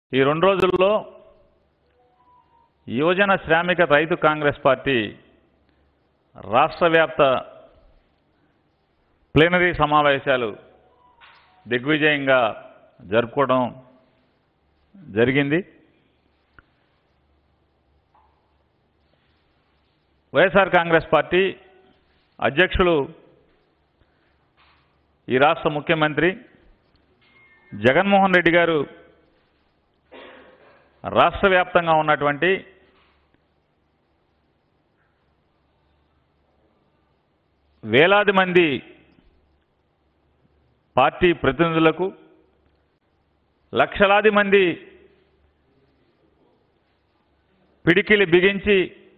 ఈ రెండు రోజుల్లో యువజన శ్రామిక రైతు కాంగ్రెస్ పార్టీ రాష్ట్ర వ్యాప్త ప్లీనరీ సమావేశాలు దిగ్విజయంగా జరుపుకోవడం జరిగింది వైఎస్ఆర్ కాంగ్రెస్ పార్టీ అధ్యక్షులు ఈ రాష్ట్ర ముఖ్యమంత్రి జగన్మోహన్ రెడ్డి గారు రాష్ట్ర వ్యాప్తంగా ఉన్నటువంటి వేలాది మంది పార్టీ ప్రతినిధులకు లక్షలాది మంది పిడికిలి బిగించి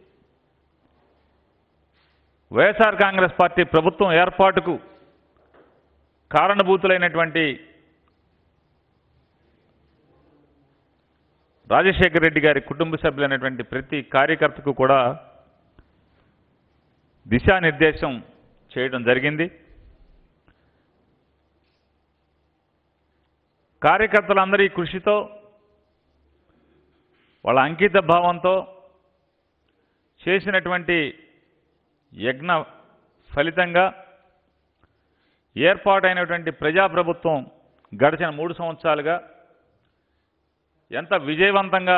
వైఎస్ఆర్ కాంగ్రెస్ పార్టీ ప్రభుత్వం ఏర్పాటుకు కారణభూతులైనటువంటి రాజశేఖర రెడ్డి గారి కుటుంబ సభ్యులైనటువంటి ప్రతి కార్యకర్తకు కూడా దిశానిర్దేశం చేయడం జరిగింది కార్యకర్తలందరి కృషితో వాళ్ళ అంకిత భావంతో చేసినటువంటి యజ్ఞ ఫలితంగా ఏర్పాటైనటువంటి ప్రజాప్రభుత్వం గడిచిన మూడు సంవత్సరాలుగా ఎంత విజయవంతంగా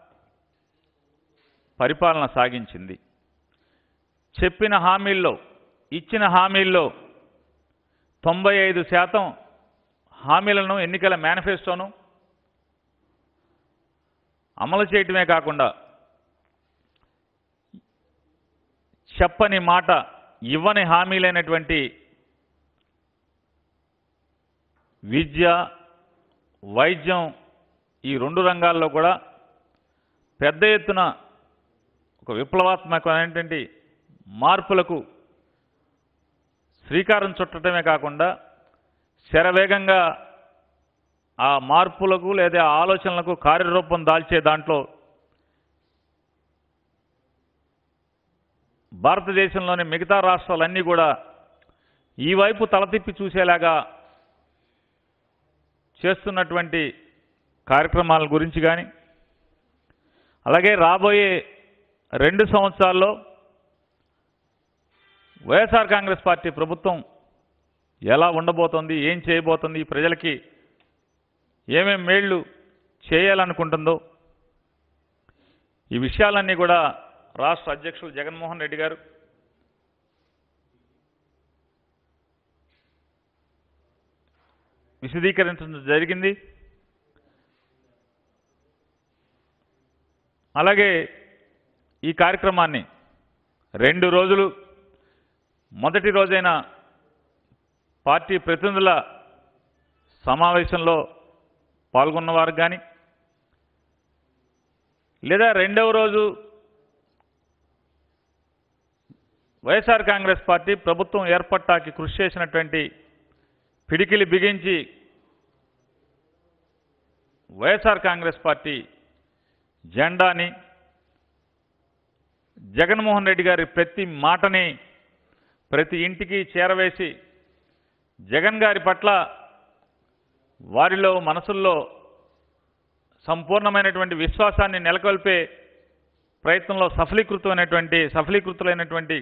పరిపాలన సాగించింది చెప్పిన హామీల్లో ఇచ్చిన హామీల్లో తొంభై ఐదు శాతం హామీలను ఎన్నికల మేనిఫెస్టోను అమలు చేయటమే కాకుండా చెప్పని మాట ఇవ్వని హామీలైనటువంటి విద్య వైద్యం ఈ రెండు రంగాల్లో కూడా పెద్ద ఎత్తున ఒక విప్లవాత్మకమైనటువంటి మార్పులకు శ్రీకారం చుట్టడమే కాకుండా శరవేగంగా ఆ మార్పులకు లేదా ఆ ఆలోచనలకు కార్యరూపం దాల్చే దాంట్లో భారతదేశంలోని మిగతా రాష్ట్రాలన్నీ కూడా ఈ వైపు తలతిప్పి చూసేలాగా చేస్తున్నటువంటి కార్యక్రమాల గురించి కానీ అలాగే రాబోయే రెండు సంవత్సరాల్లో వైఎస్ఆర్ కాంగ్రెస్ పార్టీ ప్రభుత్వం ఎలా ఉండబోతోంది ఏం చేయబోతుంది ఈ ప్రజలకి ఏమేం మేళ్ళు చేయాలనుకుంటుందో ఈ విషయాలన్నీ కూడా రాష్ట్ర అధ్యక్షులు జగన్మోహన్ రెడ్డి గారు విశదీకరించడం జరిగింది అలాగే ఈ కార్యక్రమాన్ని రెండు రోజులు మొదటి రోజైన పార్టీ ప్రతినిధుల సమావేశంలో పాల్గొన్నవారు కానీ లేదా రెండవ రోజు వైఎస్ఆర్ కాంగ్రెస్ పార్టీ ప్రభుత్వం ఏర్పట్టాకి కృషి చేసినటువంటి పిడికిలి బిగించి వైఎస్ఆర్ కాంగ్రెస్ పార్టీ జెండాని జగన్మోహన్ రెడ్డి గారి ప్రతి మాటని ప్రతి ఇంటికి చేరవేసి జగన్ గారి పట్ల వారిలో మనసుల్లో సంపూర్ణమైనటువంటి విశ్వాసాన్ని నెలకొల్పే ప్రయత్నంలో సఫలీకృతమైనటువంటి సఫలీకృతులైనటువంటి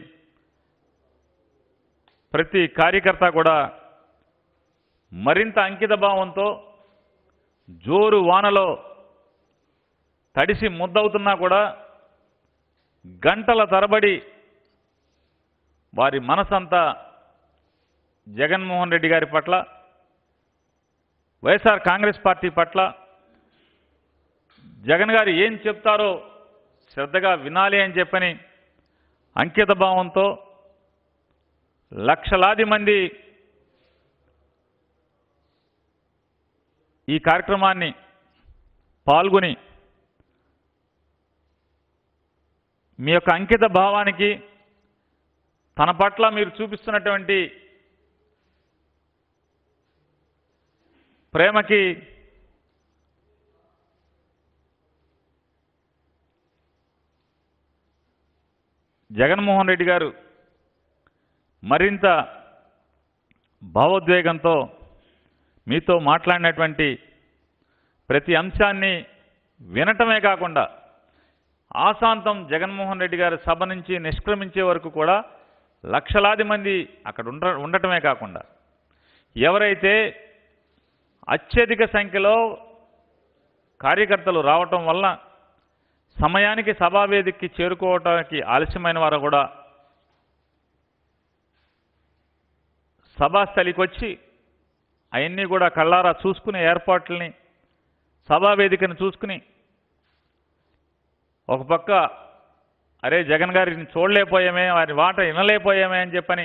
ప్రతి కార్యకర్త కూడా మరింత అంకిత భావంతో జోరు వానలో తడిసి ముద్దవుతున్నా కూడా గంటల తరబడి వారి మనసంతా జగన్మోహన్ రెడ్డి గారి పట్ల వైఎస్ఆర్ కాంగ్రెస్ పార్టీ పట్ల జగన్ గారు ఏం చెప్తారో శ్రద్ధగా వినాలి అని చెప్పని అంకిత భావంతో లక్షలాది మంది ఈ కార్యక్రమాన్ని పాల్గొని మీ యొక్క అంకిత భావానికి తన పట్ల మీరు చూపిస్తున్నటువంటి ప్రేమకి జగన్మోహన్ రెడ్డి గారు మరింత భావోద్వేగంతో మీతో మాట్లాడినటువంటి ప్రతి అంశాన్ని వినటమే కాకుండా ఆశాంతం జగన్మోహన్ రెడ్డి గారి సభ నుంచి నిష్క్రమించే వరకు కూడా లక్షలాది మంది అక్కడ ఉండ ఉండటమే కాకుండా ఎవరైతే అత్యధిక సంఖ్యలో కార్యకర్తలు రావటం వల్ల సమయానికి సభావేదికకి చేరుకోవటానికి ఆలస్యమైన వారు కూడా సభాస్థలికి వచ్చి అవన్నీ కూడా కళ్ళారా చూసుకునే ఏర్పాట్లని సభావేదికను చూసుకుని ఒక పక్క అరే జగన్ గారిని చూడలేకపోయామే వారి మాట వినలేకపోయామే అని చెప్పని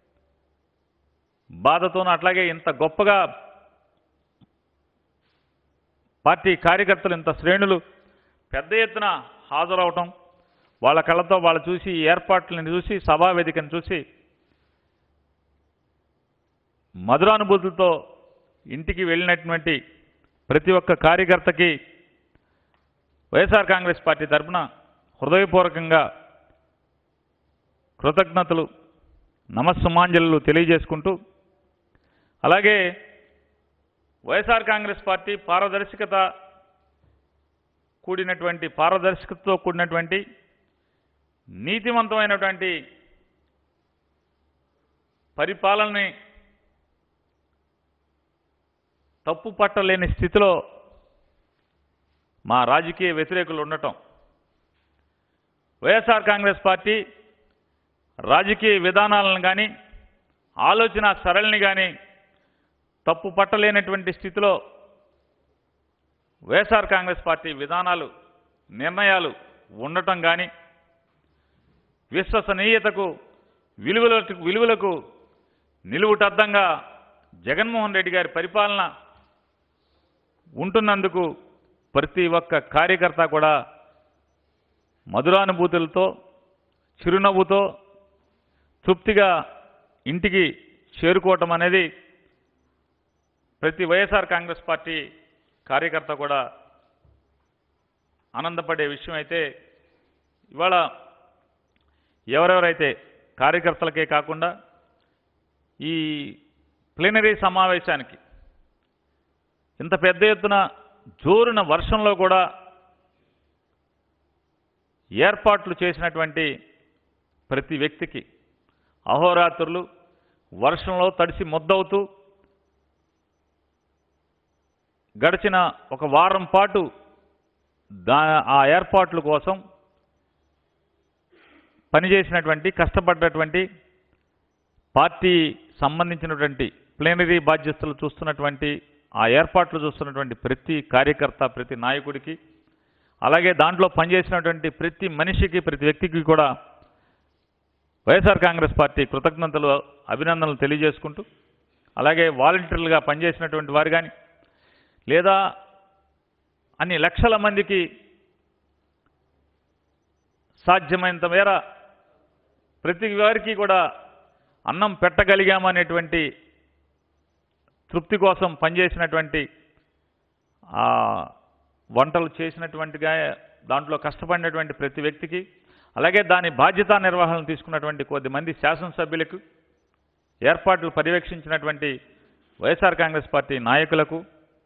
బాధతోనూ అట్లాగే ఇంత గొప్పగా పార్టీ కార్యకర్తలు ఇంత శ్రేణులు పెద్ద ఎత్తున హాజరవటం వాళ్ళ కళ్ళతో వాళ్ళు చూసి ఈ ఏర్పాట్లను చూసి సభావేదికను చూసి మధురానుభూతులతో ఇంటికి వెళ్ళినటువంటి ప్రతి ఒక్క కార్యకర్తకి వైఎస్ఆర్ కాంగ్రెస్ పార్టీ తరఫున హృదయపూర్వకంగా కృతజ్ఞతలు నమస్సుమాంజలు తెలియజేసుకుంటూ అలాగే వైఎస్ఆర్ కాంగ్రెస్ పార్టీ పారదర్శకత కూడినటువంటి పారదర్శకతతో కూడినటువంటి నీతివంతమైనటువంటి పరిపాలనని తప్పు పట్టలేని స్థితిలో మా రాజకీయ వ్యతిరేకులు ఉండటం వైఎస్ఆర్ కాంగ్రెస్ పార్టీ రాజకీయ విధానాలను కానీ ఆలోచన సరళిని కానీ తప్పు పట్టలేనటువంటి స్థితిలో వైఎస్ఆర్ కాంగ్రెస్ పార్టీ విధానాలు నిర్ణయాలు ఉండటం కానీ విశ్వసనీయతకు విలువలకు విలువలకు నిలువుటద్దంగా జగన్మోహన్ రెడ్డి గారి పరిపాలన ఉంటున్నందుకు ప్రతి ఒక్క కార్యకర్త కూడా మధురానుభూతులతో చిరునవ్వుతో తృప్తిగా ఇంటికి చేరుకోవటం అనేది ప్రతి వైఎస్ఆర్ కాంగ్రెస్ పార్టీ కార్యకర్త కూడా ఆనందపడే విషయం అయితే ఇవాళ ఎవరెవరైతే కార్యకర్తలకే కాకుండా ఈ ప్లీనరీ సమావేశానికి ఇంత పెద్ద ఎత్తున జోరున వర్షంలో కూడా ఏర్పాట్లు చేసినటువంటి ప్రతి వ్యక్తికి అహోరాత్రులు వర్షంలో తడిసి ముద్దవుతూ గడిచిన ఒక వారం పాటు దా ఆ ఏర్పాట్ల కోసం పనిచేసినటువంటి కష్టపడ్డటువంటి పార్టీ సంబంధించినటువంటి ప్లేనరీ బాధ్యతలు చూస్తున్నటువంటి ఆ ఏర్పాట్లు చూస్తున్నటువంటి ప్రతి కార్యకర్త ప్రతి నాయకుడికి అలాగే దాంట్లో పనిచేసినటువంటి ప్రతి మనిషికి ప్రతి వ్యక్తికి కూడా వైఎస్ఆర్ కాంగ్రెస్ పార్టీ కృతజ్ఞతలు అభినందనలు తెలియజేసుకుంటూ అలాగే వాలంటీర్లుగా పనిచేసినటువంటి వారు కానీ లేదా అన్ని లక్షల మందికి సాధ్యమైనంత మేర ప్రతి వారికి కూడా అన్నం పెట్టగలిగామనేటువంటి తృప్తి కోసం పనిచేసినటువంటి ఆ వంటలు చేసినటువంటిగా దాంట్లో కష్టపడినటువంటి ప్రతి వ్యక్తికి అలాగే దాని బాధ్యతా నిర్వహణ తీసుకున్నటువంటి కొద్దిమంది శాసనసభ్యులకు ఏర్పాట్లు పర్యవేక్షించినటువంటి వైఎస్ఆర్ కాంగ్రెస్ పార్టీ నాయకులకు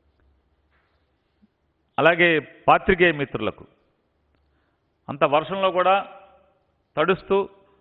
అలాగే పాత్రికేయ మిత్రులకు అంత వర్షంలో కూడా తడుస్తూ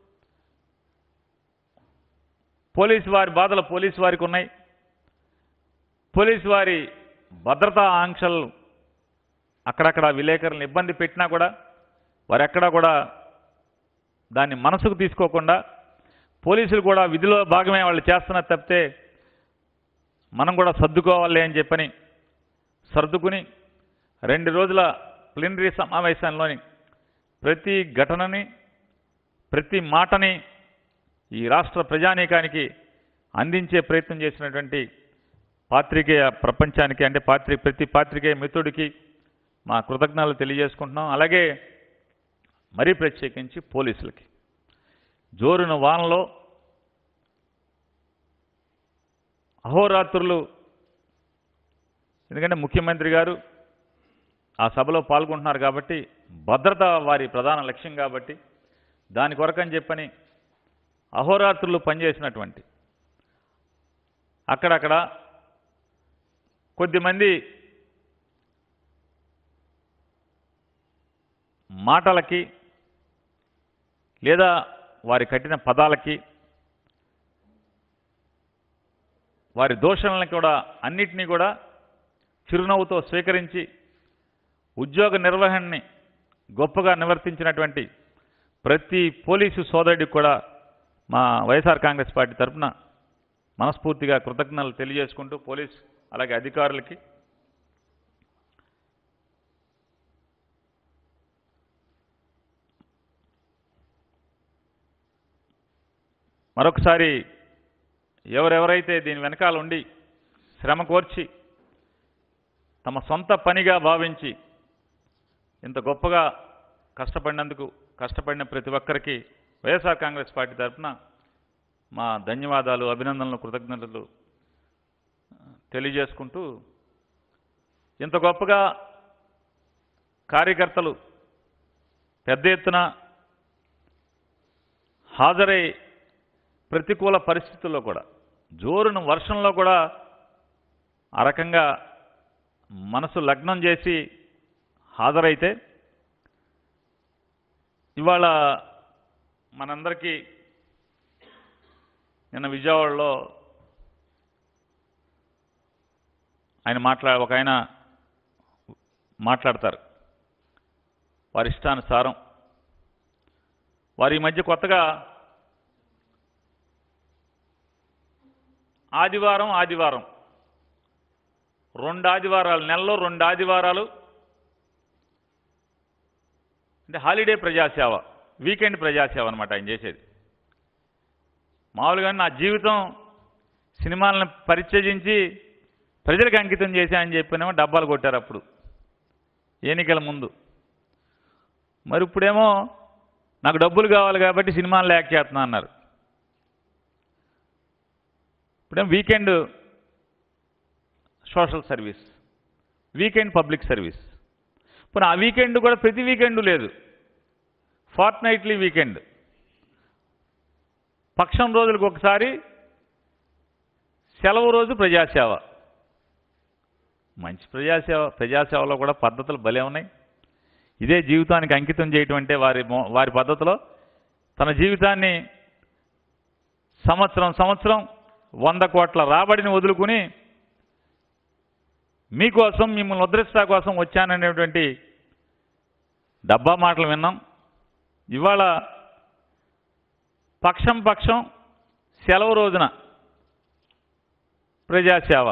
పోలీసు వారి బాధలు పోలీసు వారికి ఉన్నాయి పోలీసు వారి భద్రతా ఆంక్షలు అక్కడక్కడ విలేకరులను ఇబ్బంది పెట్టినా కూడా వారు ఎక్కడా కూడా దాన్ని మనసుకు తీసుకోకుండా పోలీసులు కూడా విధిలో భాగమే వాళ్ళు చేస్తున్న తప్పితే మనం కూడా సర్దుకోవాలి అని చెప్పని సర్దుకుని రెండు రోజుల ప్లీనరీ సమావేశంలోని ప్రతి ఘటనని ప్రతి మాటని ఈ రాష్ట్ర ప్రజానీకానికి అందించే ప్రయత్నం చేసినటువంటి పాత్రికేయ ప్రపంచానికి అంటే పాత్రి ప్రతి పాత్రికేయ మిత్రుడికి మా కృతజ్ఞతలు తెలియజేసుకుంటున్నాం అలాగే మరీ ప్రత్యేకించి పోలీసులకి జోరున వానలో అహోరాత్రులు ఎందుకంటే ముఖ్యమంత్రి గారు ఆ సభలో పాల్గొంటున్నారు కాబట్టి భద్రత వారి ప్రధాన లక్ష్యం కాబట్టి దాని కొరకని చెప్పని అహోరాత్రులు పనిచేసినటువంటి అక్కడక్కడ కొద్దిమంది మాటలకి లేదా వారి కట్టిన పదాలకి వారి దోషణలను కూడా అన్నిటినీ కూడా చిరునవ్వుతో స్వీకరించి ఉద్యోగ నిర్వహణని గొప్పగా నివర్తించినటువంటి ప్రతి పోలీసు సోదరుడికి కూడా మా వైఎస్ఆర్ కాంగ్రెస్ పార్టీ తరఫున మనస్ఫూర్తిగా కృతజ్ఞతలు తెలియజేసుకుంటూ పోలీస్ అలాగే అధికారులకి మరొకసారి ఎవరెవరైతే దీని వెనకాల ఉండి శ్రమ కోర్చి తమ సొంత పనిగా భావించి ఇంత గొప్పగా కష్టపడినందుకు కష్టపడిన ప్రతి ఒక్కరికి వైఎస్ఆర్ కాంగ్రెస్ పార్టీ తరఫున మా ధన్యవాదాలు అభినందనలు కృతజ్ఞతలు తెలియజేసుకుంటూ ఇంత గొప్పగా కార్యకర్తలు పెద్ద ఎత్తున హాజరై ప్రతికూల పరిస్థితుల్లో కూడా జోరున వర్షంలో కూడా ఆ రకంగా మనసు లగ్నం చేసి హాజరైతే ఇవాళ మనందరికీ నిన్న విజయవాడలో ఆయన మాట్లా ఒక ఆయన మాట్లాడతారు వారి ఇష్టానుసారం వారి ఈ మధ్య కొత్తగా ఆదివారం ఆదివారం రెండు ఆదివారాలు నెలలో రెండు ఆదివారాలు అంటే హాలిడే ప్రజాసేవ వీకెండ్ ప్రజాసేవ అనమాట ఆయన చేసేది మామూలుగా నా జీవితం సినిమాలను పరిచయించి ప్రజలకు అంకితం చేశానని చెప్పినేమో డబ్బాలు కొట్టారు అప్పుడు ఎన్నికల ముందు మరి ఇప్పుడేమో నాకు డబ్బులు కావాలి కాబట్టి సినిమాలు లేక చేస్తున్నా అన్నారు ఇప్పుడేమో weekend social service weekend public service ఇప్పుడు ఆ వీకెండ్ కూడా ప్రతి వీకెండ్ లేదు ఫార్ట్ నైట్లీ వీకెండ్ పక్షం రోజులకు ఒకసారి సెలవు రోజు ప్రజాసేవ మంచి ప్రజాసేవ ప్రజాసేవలో కూడా పద్ధతులు భలే ఉన్నాయి ఇదే జీవితానికి అంకితం చేయటం అంటే వారి మో- వారి పద్ధతిలో తన జీవితాన్ని సంవత్సరం సంవత్సరం వంద కోట్ల రాబడిని వదులుకుని మీకోసం మిమ్మల్ని ఉద్ధరిస్తా కోసం వచ్చాననేటువంటి డబ్బా మాటలు విన్నాం ఇవాళ పక్షం పక్షం సెలవు రోజున ప్రజాసేవ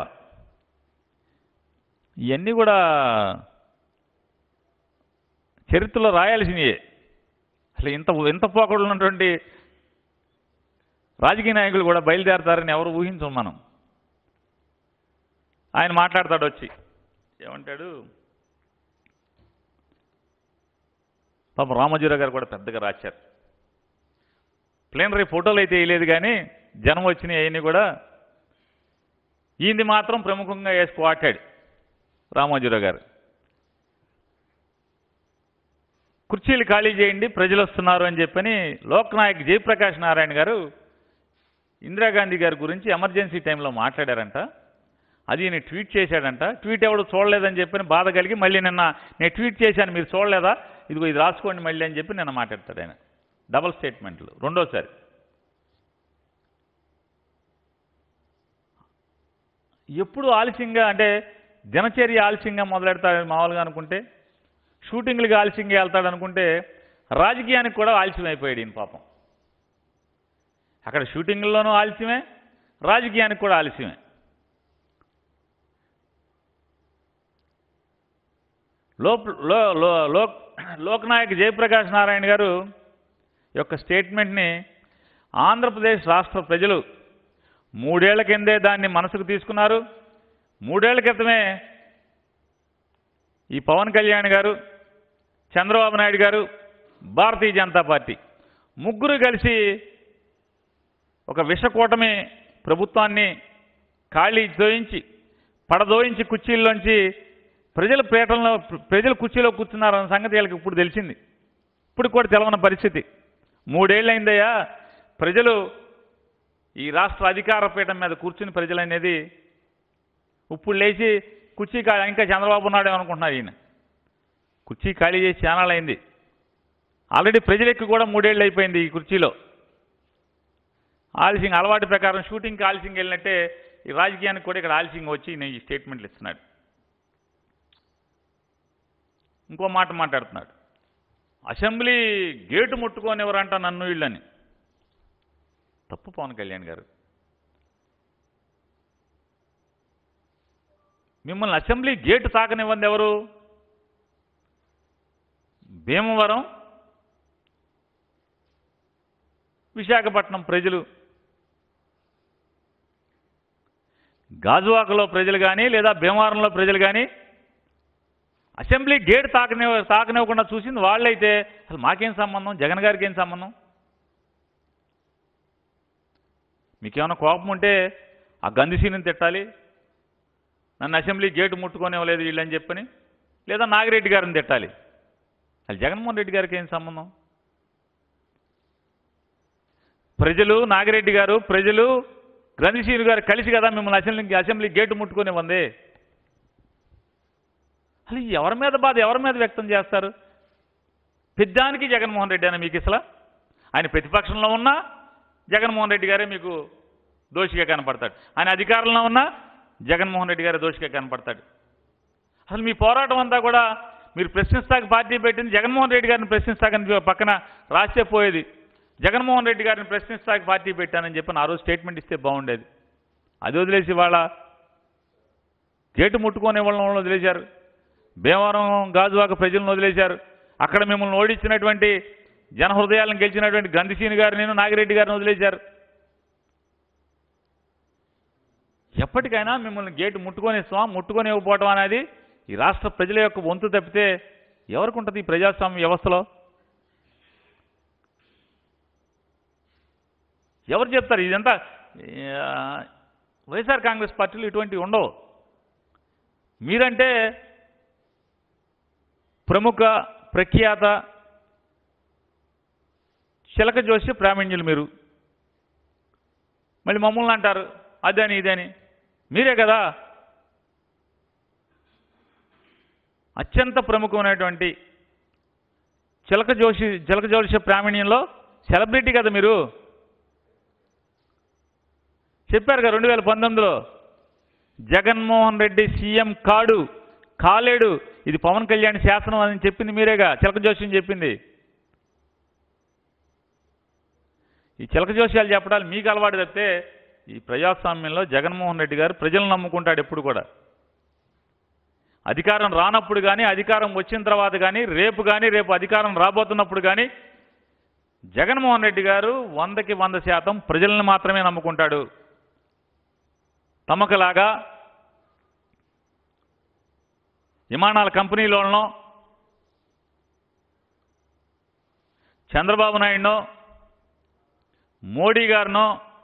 ఇవన్నీ కూడా చరిత్రలో రాయాల్సినవే అసలు ఇంత ఇంత పోకడలు ఉన్నటువంటి రాజకీయ నాయకులు కూడా బయలుదేరతారని ఎవరు ఊహించం మనం ఆయన మాట్లాడతాడు వచ్చి ఏమంటాడు పాపం రామజీరావు గారు కూడా పెద్దగా రాశారు ప్లేనరీ ఫోటోలు అయితే వేయలేదు కానీ జనం వచ్చినాయి అవన్నీ కూడా ఈయనది మాత్రం ప్రముఖంగా వేసి వాటాడు రామోజీరావు గారు కుర్చీలు ఖాళీ చేయండి ప్రజలు వస్తున్నారు అని చెప్పని లోక్నాయక్ జయప్రకాష్ నారాయణ గారు ఇందిరాగాంధీ గారి గురించి ఎమర్జెన్సీ టైంలో మాట్లాడారంట అది నేను ట్వీట్ చేశాడంట ట్వీట్ ఎవడు చూడలేదని చెప్పని బాధ కలిగి మళ్ళీ నిన్న నేను ట్వీట్ చేశాను మీరు చూడలేదా ఇదిగో ఇది రాసుకోండి మళ్ళీ అని చెప్పి నిన్న మాట్లాడతాడు ఆయన డబల్ స్టేట్మెంట్లు రెండోసారి ఎప్పుడు ఆలస్యంగా అంటే దినచర్య ఆలస్యంగా మొదలెడతాడని మామూలుగా అనుకుంటే షూటింగ్లకి ఆలస్యంగా వెళ్తాడు అనుకుంటే రాజకీయానికి కూడా ఆలస్యం అయిపోయాడు ఈయన పాపం అక్కడ షూటింగ్లోనూ ఆలస్యమే రాజకీయానికి కూడా ఆలస్యమే లోక్ లో లో లోక్ లోక్నాయక్ జయప్రకాష్ నారాయణ గారు యొక్క స్టేట్మెంట్ని ఆంధ్రప్రదేశ్ రాష్ట్ర ప్రజలు మూడేళ్ల కిందే దాన్ని మనసుకు తీసుకున్నారు మూడేళ్ల క్రితమే ఈ పవన్ కళ్యాణ్ గారు చంద్రబాబు నాయుడు గారు భారతీయ జనతా పార్టీ ముగ్గురు కలిసి ఒక విషకూటమి ప్రభుత్వాన్ని ఖాళీ దోయించి పడదోయించి కుర్చీల్లోంచి ప్రజల పీఠంలో ప్రజలు కుర్చీలో కూర్చున్నారన్న సంగతి వీళ్ళకి ఇప్పుడు తెలిసింది ఇప్పుడు కూడా తెలవని పరిస్థితి మూడేళ్ళైందయ్యా ప్రజలు ఈ రాష్ట్ర అధికార పీఠం మీద కూర్చుని ప్రజలు అనేది ఇప్పుడు లేచి కుర్చీ ఖాళీ ఇంకా చంద్రబాబు నాయుడు అనుకుంటున్నారు ఈయన కుర్చీ ఖాళీ చేసి ఛానల్ అయింది ఆల్రెడీ ప్రజలెక్కి కూడా మూడేళ్ళు అయిపోయింది ఈ కుర్చీలో ఆలసింగ్ అలవాటు ప్రకారం షూటింగ్కి ఆలసింగ్ వెళ్ళినట్టే ఈ రాజకీయానికి కూడా ఇక్కడ ఆలసింగ్ వచ్చి నేను ఈ స్టేట్మెంట్లు ఇస్తున్నాడు ఇంకో మాట మాట్లాడుతున్నాడు అసెంబ్లీ గేటు ముట్టుకోనివ్వరంట నన్ను వీళ్ళని తప్పు పవన్ కళ్యాణ్ గారు మిమ్మల్ని అసెంబ్లీ గేటు తాకనివ్వంది ఎవరు భీమవరం విశాఖపట్నం ప్రజలు గాజువాకలో ప్రజలు కానీ లేదా భీమవరంలో ప్రజలు కానీ అసెంబ్లీ గేట్ తాకనివ్వ తాకనివ్వకుండా చూసింది వాళ్ళైతే అసలు మాకేం సంబంధం జగన్ గారికి ఏం సంబంధం మీకేమైనా కోపం ఉంటే ఆ గంధిసీని తిట్టాలి నన్ను అసెంబ్లీ గేటు ముట్టుకోనివ్వలేదు వీళ్ళని చెప్పని లేదా నాగిరెడ్డి గారిని తిట్టాలి అది జగన్మోహన్ రెడ్డి గారికి ఏం సంబంధం ప్రజలు నాగిరెడ్డి గారు ప్రజలు గ్రంథిశీలు గారు కలిసి కదా మిమ్మల్ని అసెంబ్లీ అసెంబ్లీ గేటు ముట్టుకుని ఉంది అసలు ఎవరి మీద బాధ ఎవరి మీద వ్యక్తం చేస్తారు పెద్దానికి జగన్మోహన్ రెడ్డి అని మీకు అసలు ఆయన ప్రతిపక్షంలో ఉన్నా జగన్మోహన్ రెడ్డి గారే మీకు దోషిగా కనపడతాడు ఆయన అధికారంలో ఉన్నా జగన్మోహన్ రెడ్డి గారే దోషిగా కనపడతాడు అసలు మీ పోరాటం అంతా కూడా మీరు ప్రశ్నిస్తాక పార్టీ పెట్టింది జగన్మోహన్ రెడ్డి గారిని ప్రశ్నిస్తాకని పక్కన రాస్తే పోయేది జగన్మోహన్ రెడ్డి గారిని ప్రశ్నిస్తాక పార్టీ పెట్టానని చెప్పి ఆ రోజు స్టేట్మెంట్ ఇస్తే బాగుండేది అది వదిలేసి వాళ్ళ గేటు ముట్టుకునే వాళ్ళని వదిలేశారు భీమవరం గాజువాక ప్రజలను వదిలేశారు అక్కడ మిమ్మల్ని ఓడించినటువంటి జన హృదయాలను గెలిచినటువంటి గంధిసీని గారిని నాగిరెడ్డి గారిని వదిలేశారు ఎప్పటికైనా మిమ్మల్ని గేటు ముట్టుకొని ఇస్తాం ముట్టుకొని ఇవ్వకపోవటం అనేది ఈ రాష్ట్ర ప్రజల యొక్క వంతు తప్పితే ఎవరికి ఉంటుంది ఈ ప్రజాస్వామ్య వ్యవస్థలో ఎవరు చెప్తారు ఇదంతా ఆ, వైఎస్ఆర్ కాంగ్రెస్ పార్టీలు ఇటువంటివి ఉండవు మీరంటే ప్రముఖ ప్రఖ్యాత చిలక జోసి ప్రావీణ్యులు మీరు మళ్ళీ మమ్మల్ని అంటారు అదని ఇదని మీరే కదా అత్యంత ప్రముఖమైనటువంటి చిలక జోషి చిలక జోషి ప్రావీణ్యంలో సెలబ్రిటీ కదా మీరు చెప్పారు కదా రెండు వేల పంతొమ్మిదిలో జగన్మోహన్ రెడ్డి సీఎం కాడు కాలేడు ఇది పవన్ కళ్యాణ్ శాసనం అని చెప్పింది మీరేగా చిలక జోషిని చెప్పింది ఈ చిలక జోష్యాలు చెప్పడాలు మీకు అలవాటు తప్పితే ఈ ప్రజాస్వామ్యంలో జగన్మోహన్ రెడ్డి గారు ప్రజలను నమ్ముకుంటాడు ఎప్పుడు కూడా అధికారం రానప్పుడు కానీ అధికారం వచ్చిన తర్వాత కానీ రేపు కానీ రేపు అధికారం రాబోతున్నప్పుడు కానీ జగన్మోహన్ రెడ్డి గారు వందకి వంద శాతం ప్రజలను మాత్రమే నమ్ముకుంటాడు తమకులాగా విమానాల కంపెనీలోనో చంద్రబాబు నాయుడునో మోడీ గారినో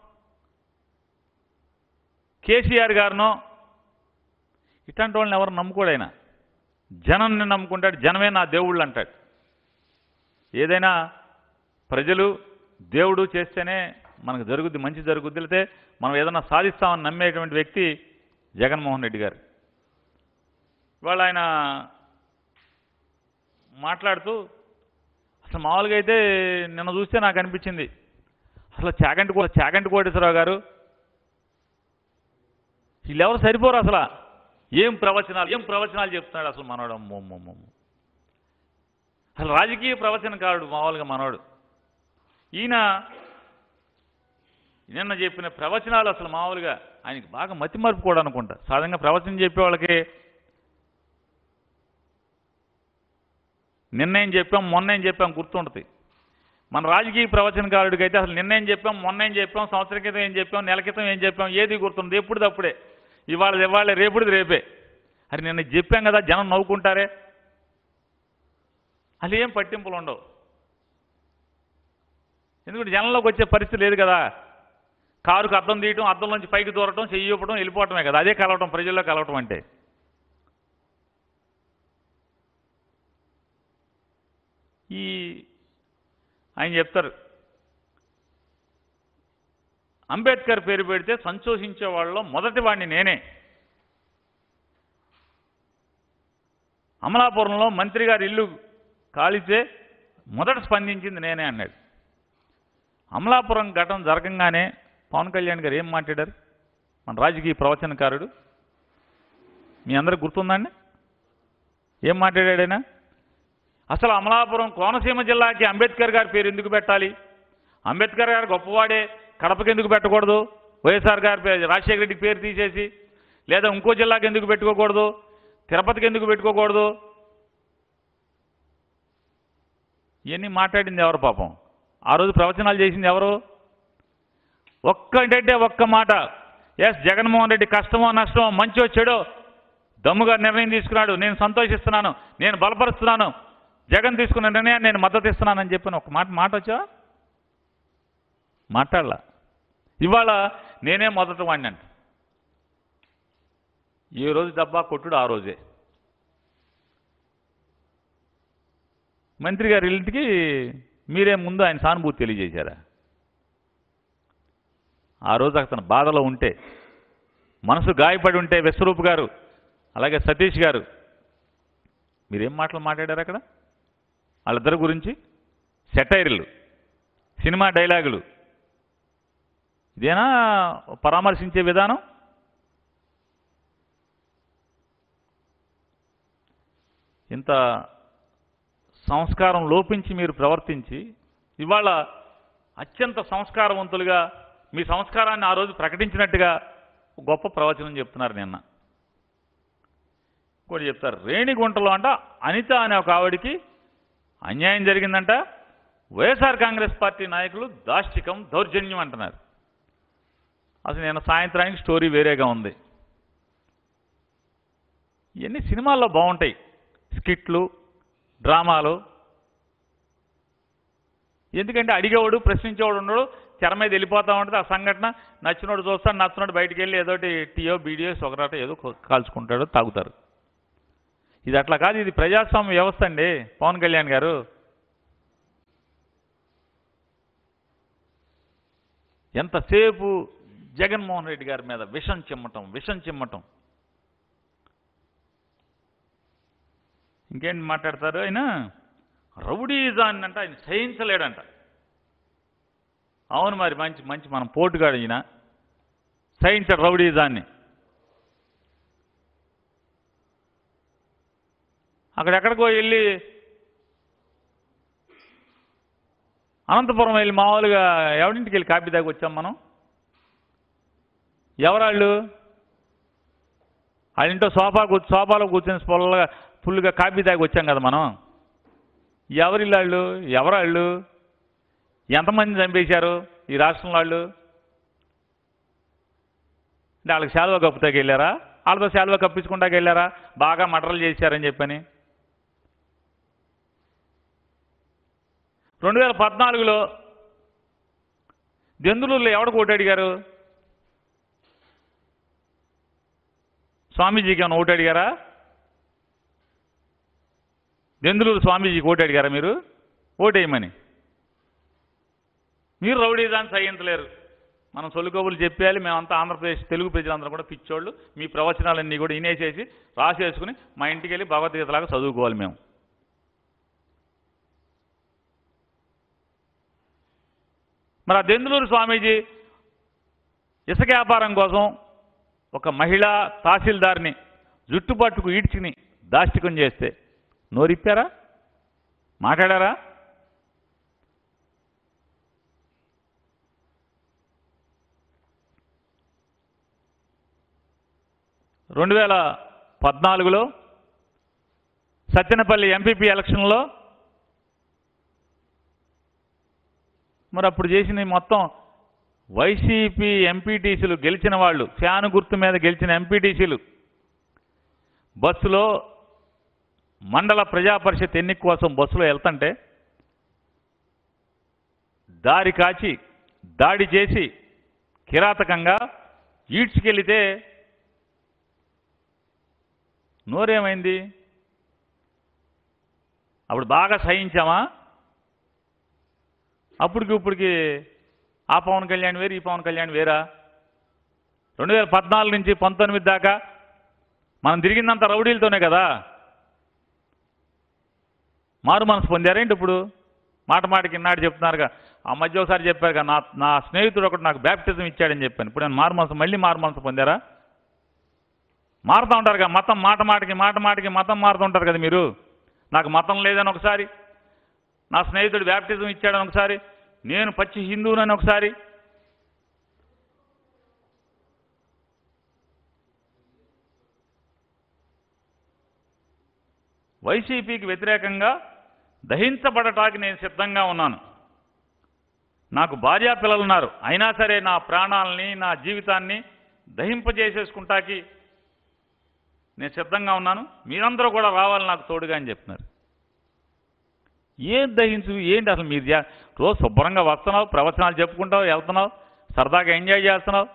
కేసీఆర్ గారినో ఇట్లాంటి వాళ్ళని ఎవరు నమ్ముకోడైనా జనాన్ని నమ్ముకుంటాడు జనమే నా దేవుళ్ళు అంటాడు ఏదైనా ప్రజలు దేవుడు చేస్తేనే మనకు జరుగుద్ది మంచి జరుగుద్ది లేతే మనం ఏదైనా సాధిస్తామని నమ్మేటువంటి వ్యక్తి జగన్మోహన్ రెడ్డి గారు ఇవాళ ఆయన మాట్లాడుతూ అసలు మామూలుగా అయితే నిన్న చూస్తే నాకు అనిపించింది అసలు చాగంటి కో చాగంటి కోటేశ్వరరావు గారు వీళ్ళెవరు సరిపోరు అసలు ఏం ప్రవచనాలు ఏం ప్రవచనాలు చెప్తున్నాడు అసలు మనోడు అమ్మో అమ్మో, అమ్మో. అసలు రాజకీయ ప్రవచనకారుడు మామూలుగా మనోడు ఈయన నిన్న చెప్పిన ప్రవచనాలు అసలు మామూలుగా ఆయనకి బాగా మతి మరుపు కూడా అనుకుంటా సాధారణంగా ప్రవచనం చెప్పే వాళ్ళకి నిన్నేం చెప్పాం మొన్నేం చెప్పాం గుర్తుంటుంది మన రాజకీయ ప్రవచనకారుడికి అయితే అసలు నిన్నేం చెప్పాం మొన్నేం చెప్పాం సంవత్సరం క్రితం ఏం చెప్పాం నెల క్రితం ఏం చెప్పాం ఏది గుర్తుంది ఎప్పుడు అప్పుడే ఇవాళ ఇవాళ రేపుడిది రేపే అది నిన్న చెప్పాం కదా జనం నవ్వుకుంటారే అసలు ఏం పట్టింపులు ఉండవు ఎందుకంటే జనంలోకి వచ్చే పరిస్థితి లేదు కదా కారుకు అద్దం తీయటం అద్దంలోంచి పైకి దూరటం చెయ్యి ఇవ్వడం వెళ్ళిపోవటమే కదా అదే కలవటం ప్రజల్లో కలవటం అంటే ఈ ఆయన చెప్తారు అంబేద్కర్ పేరు పెడితే సంతోషించే వాళ్ళలో మొదటి వాడిని నేనే అమలాపురంలో మంత్రి గారి ఇల్లు కాలితే మొదట స్పందించింది నేనే అన్నాడు అమలాపురం ఘటన జరగంగానే పవన్ కళ్యాణ్ గారు ఏం మాట్లాడారు మన రాజకీయ ప్రవచనకారుడు మీ అందరికి గుర్తుందండి ఏం మాట్లాడాడైనా అసలు అమలాపురం కోనసీమ జిల్లాకి అంబేద్కర్ గారి పేరు ఎందుకు పెట్టాలి అంబేద్కర్ గారు గొప్పవాడే కడపకి ఎందుకు పెట్టకూడదు వైఎస్ఆర్ గారి పేరు రాజశేఖర రెడ్డి పేరు తీసేసి లేదా ఇంకో జిల్లాకి ఎందుకు పెట్టుకోకూడదు తిరుపతికి ఎందుకు పెట్టుకోకూడదు ఇవన్నీ మాట్లాడింది ఎవరు పాపం ఆ రోజు ప్రవచనాలు చేసింది ఎవరు ఒక్కటంటే ఒక్క మాట ఎస్ జగన్మోహన్ రెడ్డి కష్టమో నష్టమో మంచో చెడో దమ్ముగా నిర్ణయం తీసుకున్నాడు నేను సంతోషిస్తున్నాను నేను బలపరుస్తున్నాను జగన్ తీసుకున్న నిర్ణయాన్ని నేను మద్దతు ఇస్తున్నానని చెప్పిన ఒక మాట మాట వచ్చా మాట్లాడలా ఇవాళ నేనే మొదట వాడిని అంట ఏ రోజు డబ్బా కొట్టుడు ఆ రోజే మంత్రి గారి ఇంటికి మీరే ముందు ఆయన సానుభూతి తెలియజేశారా ఆ రోజు అతను బాధలో ఉంటే మనసు గాయపడి ఉంటే విశ్వరూప్ గారు అలాగే సతీష్ గారు మీరేం మాటలు మాట్లాడారు అక్కడ వాళ్ళిద్దరి గురించి సెటైర్లు సినిమా డైలాగులు ఇదేనా పరామర్శించే విధానం ఇంత సంస్కారం లోపించి మీరు ప్రవర్తించి ఇవాళ అత్యంత సంస్కారవంతులుగా మీ సంస్కారాన్ని ఆ రోజు ప్రకటించినట్టుగా గొప్ప ప్రవచనం చెప్తున్నారు నిన్న ఇంకోటి చెప్తారు రేణిగుంటలో అంట అనిత అనే ఒక ఆవిడికి అన్యాయం జరిగిందంట వైఎస్ఆర్ కాంగ్రెస్ పార్టీ నాయకులు దాష్టికం దౌర్జన్యం అంటున్నారు అసలు నేను సాయంత్రానికి స్టోరీ వేరేగా ఉంది ఇవన్నీ సినిమాల్లో బాగుంటాయి స్కిట్లు డ్రామాలు ఎందుకంటే అడిగేవాడు ప్రశ్నించేవాడు ఉండడు తెర మీద వెళ్ళిపోతా ఉంటుంది ఆ సంఘటన నచ్చినోడు చూస్తాడు నచ్చినోడు బయటికి వెళ్ళి ఏదోటి టీయో బీడియో ఒకరాట ఏదో కొ- కాల్చుకుంటాడు తాగుతారు ఇది అట్లా కాదు ఇది ప్రజాస్వామ్య వ్యవస్థ అండి పవన్ కళ్యాణ్ గారు ఎంతసేపు జగన్మోహన్ రెడ్డి గారి మీద విషం చిమ్మటం విషం చిమ్మటం ఇంకేంటి మాట్లాడతారు ఆయన రౌడీజాన్ని అంటే ఆయన సహించలేడంట అవును మరి మంచి మంచి మనం పోటుగాడు ఈయన సహించాడు రౌడీజాన్ని అక్కడెక్కడికో వెళ్ళి అనంతపురం వెళ్ళి మామూలుగా ఎవరింటికి వెళ్ళి కాపీ దాకా వచ్చాం మనం ఎవరాళ్ళు వాళ్ళ ఇంట్లో సోఫా కూర్చు సోఫాలో కూర్చొని ఫుల్గా ఫుల్గా కాపీ దాకా వచ్చాం కదా మనం ఎవరిల్లాళ్ళు ఎవరాళ్ళు ఎంతమంది చంపేశారు ఈ రాష్ట్రం వాళ్ళు అంటే వాళ్ళకి శాలువా కప్పుతాకి వెళ్ళారా వాళ్ళతో శాలువా కప్పించుకుంటాకి వెళ్ళారా బాగా మటర్లు చేశారని చెప్పని రెండు వేల పద్నాలుగులో దెందులూరులో ఎవడు ఓటు అడిగారు స్వామీజీకి ఏమైనా ఓటు అడిగారా దెందులూరు స్వామీజీకి ఓటు అడిగారా మీరు ఓటేయమని మీరు రౌడీదాన్ని సహించలేరు మనం సొలుకోబులు చెప్పేయాలి మేమంతా ఆంధ్రప్రదేశ్ తెలుగు ప్రజలందరూ కూడా పిచ్చోళ్ళు మీ ప్రవచనాలన్నీ కూడా ఇనేసేసి రాసేసుకుని మా ఇంటికి వెళ్ళి భగవద్గీతలాగా చదువుకోవాలి మేము మరి ఆ దెందులూరు స్వామీజీ ఇసుక వ్యాపారం కోసం ఒక మహిళా తహసీల్దార్ని జుట్టుపట్టుకు ఈడ్చిని దాష్టికం చేస్తే నోరిప్పారా మాట్లాడారా రెండు వేల పద్నాలుగులో సత్తెనపల్లి ఎంపీపీ ఎలక్షన్లో మరి అప్పుడు చేసిన ఈ మొత్తం వైసీపీ ఎంపీటీసీలు గెలిచిన వాళ్ళు ఫ్యాను గుర్తు మీద గెలిచిన ఎంపీటీసీలు బస్సులో మండల ప్రజా పరిషత్ ఎన్నిక కోసం బస్సులో వెళ్తుంటే దారి కాచి దాడి చేసి కిరాతకంగా ఈడ్చుకెళితే నోరేమైంది అప్పుడు బాగా సహించామా అప్పటికి ఇప్పటికి ఆ పవన్ కళ్యాణ్ వేరు ఈ పవన్ కళ్యాణ్ వేరా రెండు వేల పద్నాలుగు నుంచి పంతొమ్మిది దాకా మనం తిరిగిందంత రౌడీలతోనే కదా మారు మనసు పొందారేంటి ఇప్పుడు మాట మాటకి ఇన్నాడు చెప్తున్నారుగా ఆ మధ్య ఒకసారి చెప్పారుగా నా నా స్నేహితుడు ఒకటి నాకు బ్యాప్టిజం ఇచ్చాడని చెప్పాను ఇప్పుడు నేను మారుమనసు మళ్ళీ మారుమనసు పొందారా మారుతూ ఉంటారు కదా మతం మాట మాటకి మాట మాటకి మతం మారుతూ ఉంటారు కదా మీరు నాకు మతం లేదని ఒకసారి నా స్నేహితుడు బ్యాప్టిజం ఇచ్చాడని ఒకసారి నేను పచ్చి హిందువునని ఒకసారి వైసీపీకి వ్యతిరేకంగా దహించబడటానికి నేను సిద్ధంగా ఉన్నాను నాకు భార్యా పిల్లలు ఉన్నారు అయినా సరే నా ప్రాణాలని నా జీవితాన్ని దహింపజేసేసుకుంటాకి నేను సిద్ధంగా ఉన్నాను మీరందరూ కూడా రావాలి నాకు తోడుగా అని చెప్తున్నారు ఏం దహించు ఏంటి అసలు మీరు చే- రోజు శుభ్రంగా వస్తున్నావు ప్రవచనాలు చెప్పుకుంటావు వెళ్తున్నావు సరదాగా ఎంజాయ్ చేస్తున్నావు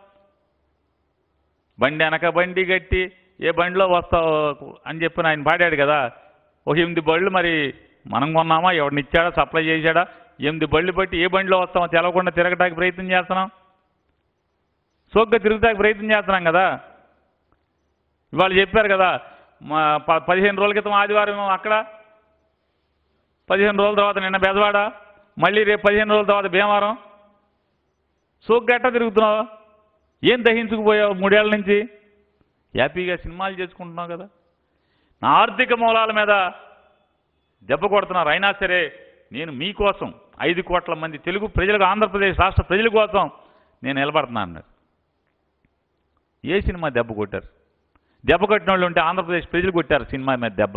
బండి వెనక బండి కట్టి ఏ బండిలో వస్తావు అని చెప్పి ఆయన పాడాడు కదా ఒక ఎనిమిది బళ్ళు మరి మనం కొన్నామా ఎవరిని ఇచ్చాడా సప్లై చేశాడా ఎనిమిది బళ్ళు బట్టి ఏ బండిలో వస్తామో తెలవకుండా తిరగటానికి ప్రయత్నం చేస్తున్నాం సోగ్గా తిరుగుతానికి ప్రయత్నం చేస్తున్నాం కదా ఇవాళ చెప్పారు కదా మా ప- పదిహేను రోజుల క్రితం ఆదివారం అక్కడ పదిహేను రోజుల తర్వాత నిన్న బెజవాడ మళ్ళీ రేపు పదిహేను రోజుల తర్వాత భీమవరం సోగ్గట్ట తిరుగుతున్నావు ఏం దహించుకుపోయావు మూడేళ్ల నుంచి హ్యాపీగా సినిమాలు చేసుకుంటున్నావు కదా నా ఆర్థిక మూలాల మీద దెబ్బ కొడుతున్నారు అయినా సరే నేను మీకోసం ఐదు కోట్ల మంది తెలుగు ప్రజలకు ఆంధ్రప్రదేశ్ రాష్ట్ర ప్రజల కోసం నేను నిలబడుతున్నాను అన్నారు ఏ సినిమా దెబ్బ కొట్టారు దెబ్బ కొట్టిన వాళ్ళు ఉంటే ఆంధ్రప్రదేశ్ ప్రజలు కొట్టారు సినిమా మీద దెబ్బ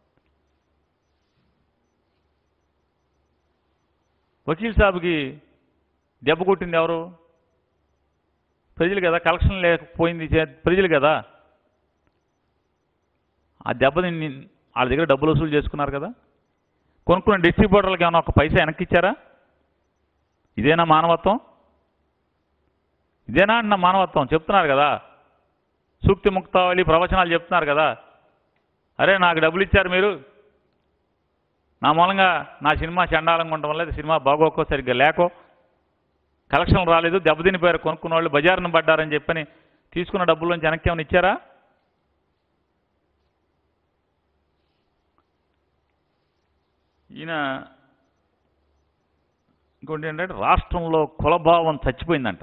వకీల్ సాబ్కి దెబ్బ కొట్టింది ఎవరు ప్రజలు కదా కలెక్షన్ లేకపోయింది చే- ప్రజలు కదా ఆ దెబ్బని ని- వాళ్ళ దగ్గర డబ్బులు వసూలు చేసుకున్నారు కదా కొనుక్కున్న డిస్ట్రిబ్యూటర్లకు ఏమైనా ఒక పైసా వెనక్కి ఇచ్చారా ఇదేనా మానవత్వం ఇదేనా అన్న మానవత్వం చెప్తున్నారు కదా సూక్తి ముక్తావళి ప్రవచనాలు చెప్తున్నారు కదా అరే నాకు డబ్బులు ఇచ్చారు మీరు నా మూలంగా నా సినిమా చండాలంగా ఉండడం వల్ల సినిమా బాగోకో సరిగ్గా లేకో కలెక్షన్ రాలేదు దెబ్బతినిపోయారు కొనుక్కున్న వాళ్ళు బజారును పడ్డారని చెప్పని తీసుకున్న డబ్బుల్లోంచి వెనక్కి ఏమైనా ఇచ్చారా ఈయన ఇంకోటి ఏంటంటే రాష్ట్రంలో కులభావం చచ్చిపోయిందంట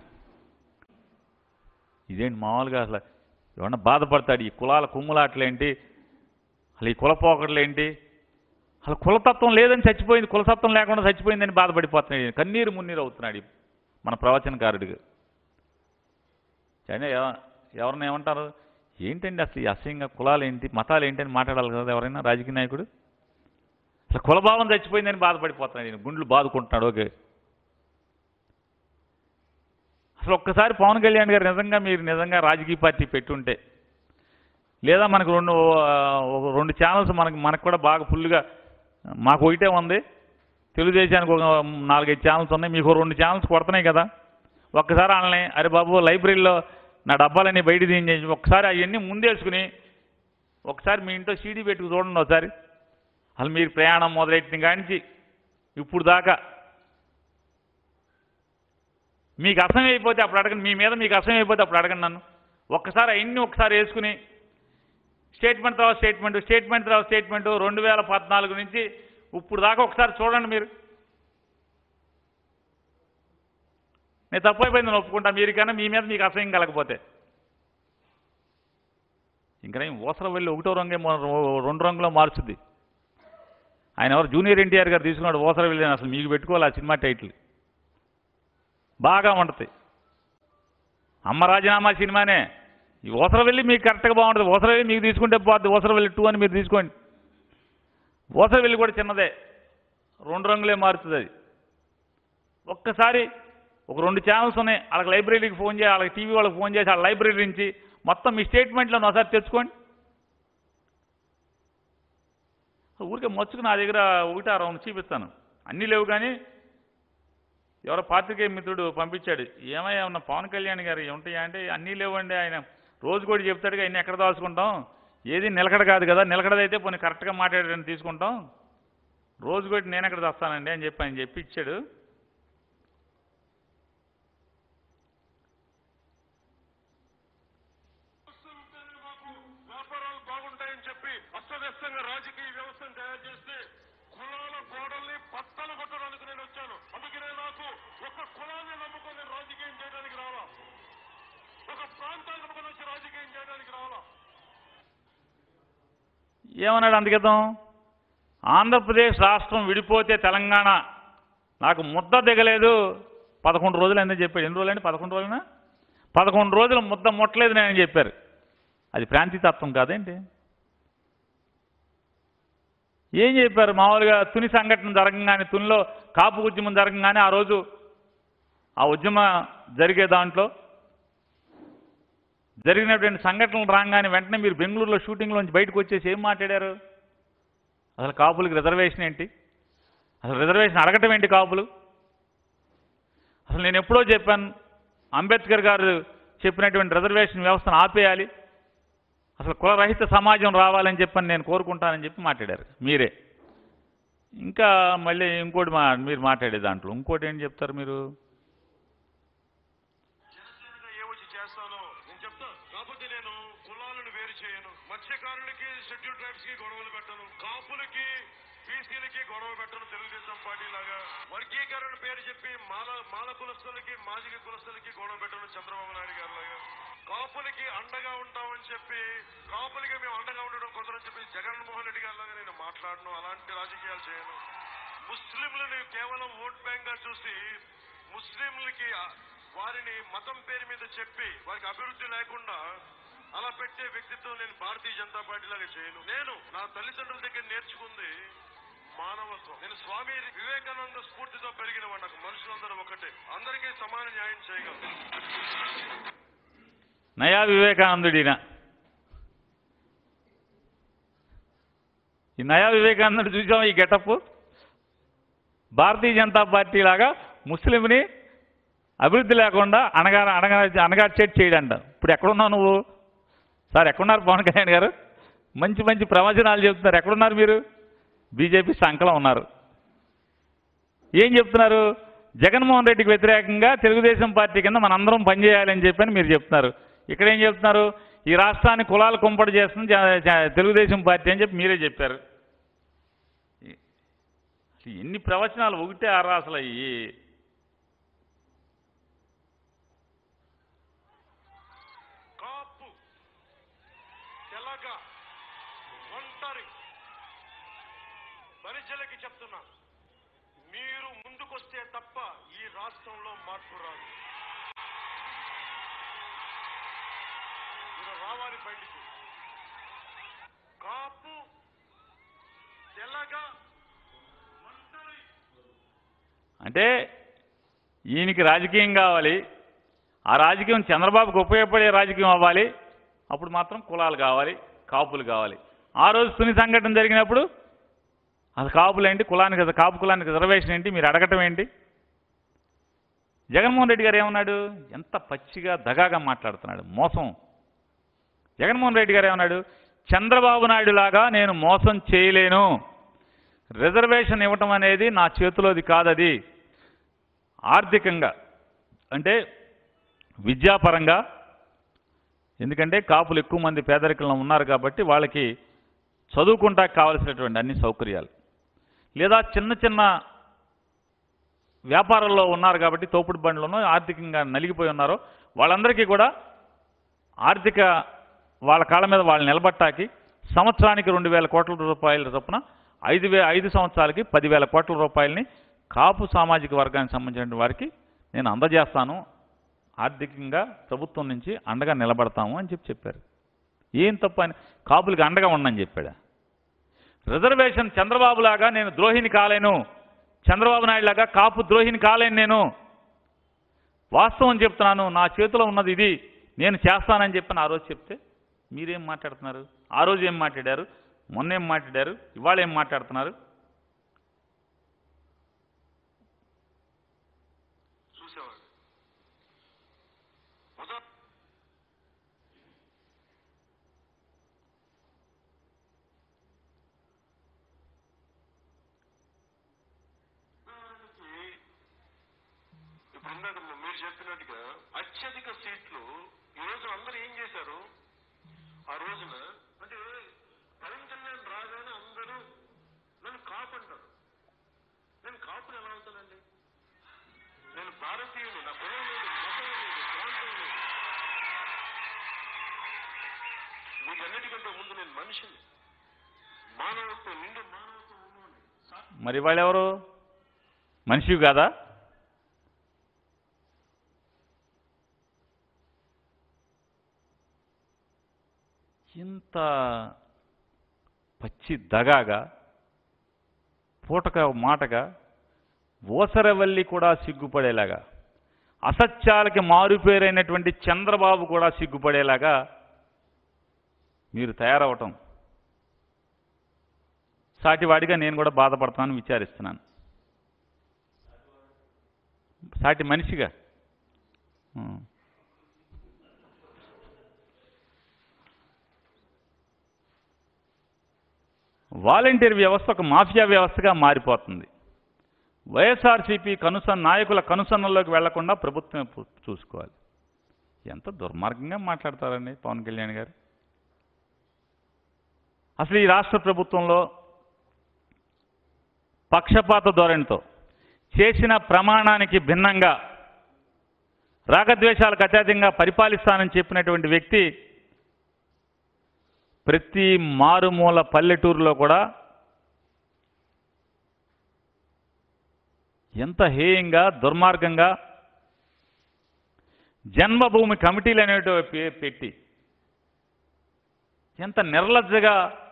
ఇదేంటి మామూలుగా అసలు ఏమన్నా బాధపడతాడు ఈ కులాల కుమ్ములాటలేంటి అసలు ఈ కులపోకడలేంటి అసలు కులతత్వం లేదని చచ్చిపోయింది కులతత్వం లేకుండా చచ్చిపోయిందని బాధపడిపోతున్నాడు ఈయన. కన్నీరు మున్నీరు అవుతున్నాడు ఈ మన ప్రవచనకారుడిగా కానీ ఎవ- ఎవరిని ఏమంటారు ఏంటండి అసలు ఈ అసహ్యంగా కులాలు ఏంటి మతాలు ఏంటి అని మాట్లాడాలి కదా ఎవరైనా రాజకీయ నాయకుడు అసలు కులభావం చచ్చిపోయిందని బాధపడిపోతున్నాడు ఈయన గుండ్లు బాదుకుంటున్నాడు ఓకే అసలు ఒక్కసారి పవన్ కళ్యాణ్ గారు నిజంగా మీరు నిజంగా రాజకీయ పార్టీ పెట్టుంటే లేదా మనకు రెండు ఆ, ఒక రెండు ఛానల్స్ మనకు మనకు కూడా బాగా ఫుల్గా మాకు ఒకటే ఉంది తెలుగుదేశానికి ఒక నాలుగైదు ఛానల్స్ ఉన్నాయి మీకు ఓ రెండు ఛానల్స్ కొడుతున్నాయి కదా ఒక్కసారి వాళ్ళని అరే బాబు లైబ్రరీలో నా డబ్బాలన్నీ బయట తీయించి ఒకసారి అవన్నీ ముందేసుకుని ఒకసారి మీ ఇంట్లో సీడీ పెట్టుకు చూడండి ఒకసారి అసలు మీరు ప్రయాణం మొదలెట్టిన కానించి ఇప్పుడు దాకా మీకు అసహ్యం అయిపోతే అప్పుడు అడగండి మీ మీద మీకు అసహ్యం అయిపోతే అప్పుడు అడగండి నన్ను ఒక్కసారి అవన్నీ ఒకసారి వేసుకుని స్టేట్మెంట్ తర్వాత స్టేట్మెంట్ స్టేట్మెంట్ తర్వాత స్టేట్మెంట్ రెండు వేల పద్నాలుగు నుంచి ఇప్పుడు దాకా ఒకసారి చూడండి మీరు నేను తప్పైపోయింది నేను ఒప్పుకుంటా మీరు కన్నా మీ మీద మీకు అసహ్యం కలగకపోతే ఇంకా నేను ఊసర వెళ్ళి ఒకటో రంగే మొ- రెండు రంగులో మార్చుద్ది ఆయన ఎవరు జూనియర్ ఎన్టీఆర్ గారు తీసుకున్నాడు ఊసర వెళ్ళి అసలు మీకు పెట్టుకోవాలి ఆ సినిమా టైటిల్ బాగా ఉంటుంది అమ్మ రాజీనామా సినిమానే ఈ ఊసర వెళ్ళి మీకు కరెక్ట్గా బాగుంటుంది ఊసర వెళ్ళి మీకు తీసుకుంటే పోద్ది ఊసర వెళ్ళి టూ అని మీరు తీసుకోండి ఊసర వెళ్ళి కూడా చిన్నదే రెండు రంగులే మారుతుంది అది ఒక్కసారి ఒక రెండు ఛానల్స్ ఉన్నాయి వాళ్ళకి లైబ్రరీకి ఫోన్ చేయాలి వాళ్ళకి టీవీ వాళ్ళకి ఫోన్ చేసి వాళ్ళ లైబ్రరీ నుంచి మొత్తం మీ స్టేట్మెంట్లో ఒకసారి తెచ్చుకోండి ఊరికే మచ్చుకు నా దగ్గర ఒకటి ఆ రౌండ్ చూపిస్తాను అన్నీ లేవు కానీ ఎవరో పాత్రికేయ మిత్రుడు పంపించాడు ఏమయ్యా ఉన్న పవన్ కళ్యాణ్ గారు ఉంటాయా అంటే అన్నీ లేవండి ఆయన రోజు కూడా చెప్తాడుగా అన్నీ ఎక్కడ దాచుకుంటాం ఏది నిలకడ కాదు కదా నిలకడదైతే పోనీ కరెక్ట్గా మాట్లాడారని తీసుకుంటాం రోజు కూడా నేను ఎక్కడ తెస్తానండి అని చెప్పి ఆయన చెప్పి ఇచ్చాడు ఉంటేనే మాకు వ్యాపారాలు బాగుంటాయని చెప్పి అస్తవ్యస్తంగా రాజకీయ వ్యవస్థను తయారు చేస్తే కులాల గోడల్ని పత్తలు కొట్టడానికి ఒక కులాన్ని నమ్ముకొని నేను రాజకీయం చేయడానికి రావాలా ఒక ప్రాంతాన్ని నమ్ముకొని వచ్చి రాజకీయం చేయడానికి రావాలా ఏమన్నాడు అందుకితం ఆంధ్రప్రదేశ్ రాష్ట్రం విడిపోతే తెలంగాణ నాకు ముద్ద దిగలేదు పదకొండు రోజులు అయిందని చెప్పాడు ఎన్ని రోజులండి పదకొండు రోజులనా పదకొండు రోజులు ముద్ద ముట్టలేదు నేను చెప్పారు అది ప్రాంతీయతత్వం కాదేంటి ఏం చెప్పారు మామూలుగా తుని సంఘటన జరగగానే తునిలో కాపు ఉద్యమం జరగగానే ఆ రోజు ఆ ఉద్యమ జరిగే దాంట్లో జరిగినటువంటి సంఘటనలు రాగానే వెంటనే మీరు బెంగళూరులో షూటింగ్లోంచి బయటకు వచ్చేసి ఏం మాట్లాడారు అసలు కాపులకి రిజర్వేషన్ ఏంటి అసలు రిజర్వేషన్ అడగటం ఏంటి కాపులు అసలు నేను ఎప్పుడో చెప్పాను అంబేద్కర్ గారు చెప్పినటువంటి రిజర్వేషన్ వ్యవస్థను ఆపేయాలి అసలు కులరహిత సమాజం రావాలని చెప్పని నేను కోరుకుంటానని చెప్పి మాట్లాడారు మీరే ఇంకా మళ్ళీ ఇంకోటి మా మీరు మాట్లాడే దాంట్లో ఇంకోటి ఏం చెప్తారు మీరు జనసేనగా ఏ వచ్చి చేస్తానో నేను చెప్తా కాకపోతే నేను కులాలను వేరు చేయను మత్స్యకారులకి షెడ్యూల్ ట్రైబ్స్ కి గొడవలు పెట్టను కాపులకి బీసీలకి గొడవ పెట్టను తెలుగుదేశం పార్టీ లాగా వర్గీకరణ పేరు చెప్పి మాల మాల కులస్తులకి మాజిక కులస్తులకి గొడవ పెట్టను చంద్రబాబు నాయుడు గారు లాగా కాపులకి అండగా ఉంటామని చెప్పి కాపులకి మేము అండగా ఉండడం కుదరని చెప్పి జగన్మోహన్ రెడ్డి గారి లాగా నేను మాట్లాడను అలాంటి రాజకీయాలు చేయను ముస్లింలను కేవలం ఓట్ బ్యాంక్ గా చూసి ముస్లింలకి ఆ- వారిని మతం పేరు మీద చెప్పి వారికి అభివృద్ధి లేకుండా అలా పెట్టే వ్యక్తిత్వం నేను భారతీయ జనతా పార్టీ లాగా చేయను నేను నా తల్లిదండ్రుల దగ్గర నేర్చుకుంది మానవత్వం నేను స్వామి వివేకానంద స్ఫూర్తితో పెరిగిన వాడు నాకు మనుషులందరూ ఒకటే అందరికీ సమాన న్యాయం చేయగలను నయా వివేకానందుడిన ఈ నయా వివేకానందుడు చూసాం ఈ గెటప్ భారతీయ జనతా పార్టీ లాగా ముస్లింని అభివృద్ధి లేకుండా అనగా అనగా అనగార్చేట్ చేయడంట ఇప్పుడు ఎక్కడున్నావు నువ్వు సార్ ఎక్కడున్నారు పవన్ కళ్యాణ్ గారు మంచి మంచి ప్రవచనాలు చెప్తున్నారు ఎక్కడున్నారు మీరు బీజేపీ సంకలం ఉన్నారు ఏం చెప్తున్నారు జగన్మోహన్ రెడ్డికి వ్యతిరేకంగా తెలుగుదేశం పార్టీ కింద మనందరం పనిచేయాలని చెప్పని మీరు చెప్తున్నారు ఇక్కడ ఏం చెప్తున్నారు ఈ రాష్ట్రాన్ని కులాలు కుంపడి చేస్తుంది జ- జ- తెలుగుదేశం పార్టీ అని చెప్పి మీరే చెప్పారు అసలు ఎన్ని ప్రవచనాలు ఒకటే ఆరా అసలు ఈ కాపు తెలగ ఒంటరి బరిజలకి చెప్తున్నా మీరు ముందుకొస్తే తప్ప ఈ రాష్ట్రంలో మార్పు రాదు మీరు రావాలి బయటికి కాపు తెలగ ఒంటరి అంటే ఈయనకి రాజకీయం కావాలి ఆ రాజకీయం చంద్రబాబుకు ఉపయోగపడే రాజకీయం అవ్వాలి అప్పుడు మాత్రం కులాలు కావాలి కాపులు కావాలి ఆ రోజు తుని సంఘటన జరిగినప్పుడు అది కాపులు ఏంటి కులానికి కాపు కులానికి రిజర్వేషన్ ఏంటి మీరు అడగటం ఏంటి జగన్మోహన్ రెడ్డి గారు ఏమన్నాడు ఎంత పచ్చిగా దగాగా మాట్లాడుతున్నాడు మోసం జగన్మోహన్ రెడ్డి గారు ఏమన్నాడు చంద్రబాబు నాయుడు లాగా నేను మోసం చేయలేను రిజర్వేషన్ ఇవ్వటం అనేది నా చేతిలోది కాదది ఆర్థికంగా అంటే విద్యాపరంగా ఎందుకంటే కాపులు ఎక్కువ మంది పేదరికంలో ఉన్నారు కాబట్టి వాళ్ళకి చదువుకుంటా కావలసినటువంటి అన్ని సౌకర్యాలు లేదా చిన్న చిన్న వ్యాపారాల్లో ఉన్నారు కాబట్టి తోపుడు బండ్లను ఆర్థికంగా నలిగిపోయి ఉన్నారో వాళ్ళందరికీ కూడా ఆర్థిక వాళ్ళ కాళ్ళ మీద వాళ్ళు నిలబట్టాకి సంవత్సరానికి రెండు వేల కోట్ల రూపాయల చొప్పున ఐదు వే ఐదు సంవత్సరాలకి పదివేల కోట్ల రూపాయలని కాపు సామాజిక వర్గానికి సంబంధించిన వారికి నేను అందజేస్తాను ఆర్థికంగా ప్రభుత్వం నుంచి అండగా నిలబడతాము అని చెప్పి చెప్పారు ఏం తప్ప అని కాపులకి అండగా ఉండని చెప్పాడు రిజర్వేషన్ చంద్రబాబు లాగా నేను ద్రోహిని కాలేను చంద్రబాబు నాయుడు లాగా కాపు ద్రోహిని కాలేను నేను వాస్తవం చెప్తున్నాను నా చేతిలో ఉన్నది ఇది నేను చేస్తానని చెప్పని ఆ రోజు చెప్తే మీరేం మాట్లాడుతున్నారు ఆ రోజు ఏం మాట్లాడారు మొన్న ఏం మాట్లాడారు ఇవాళ ఏం మాట్లాడుతున్నారు చూసేవాడు మొదట ఇప్పుడు ఇందాక మీరు చెప్పినట్టుగా అత్యధిక సీట్లు ఈ రోజు అందరూ ఏం చేశారు ఆ రోజున అంటే పవన్ కళ్యాణ్ రాగానే అందరూ నన్ను వీటన్నిటికంటే ముందు నేను మనిషిని మానవత్వం నిండు మానవత్వం ఉన్నవాడిని మరి వాళ్ళెవరు మనిషివి కాదా ఇంత పచ్చి దగాగా పూటక మాటగా ఓసరవల్లి కూడా సిగ్గుపడేలాగా అసత్యాలకి మారుపేరైనటువంటి చంద్రబాబు కూడా సిగ్గుపడేలాగా మీరు తయారవటం సాటివాడిగా నేను కూడా బాధపడతానని విచారిస్తున్నాను సాటి మనిషిగా ఉం. వాలంటీర్ వ్యవస్థ ఒక మాఫియా వ్యవస్థగా మారిపోతుంది వైఎస్ఆర్సీపీ కనుసన్న నాయకుల కనుసన్నల్లోకి వెళ్లకుండా ప్రభుత్వం పు- చూసుకోవాలి ఎంత దుర్మార్గంగా మాట్లాడతారండి పవన్ కళ్యాణ్ గారు అసలు ఈ రాష్ట్ర ప్రభుత్వంలో పక్షపాత ధోరణితో చేసిన ప్రమాణానికి భిన్నంగా రాగద్వేషాలకు అత్యధికంగా పరిపాలిస్తానని చెప్పినటువంటి వ్యక్తి ప్రతి మారుమూల పల్లెటూరులో కూడా ఎంత హేయంగా దుర్మార్గంగా జన్మభూమి కమిటీలు అనేటి పే- పెట్టి ఎంత నిర్లజ్జగా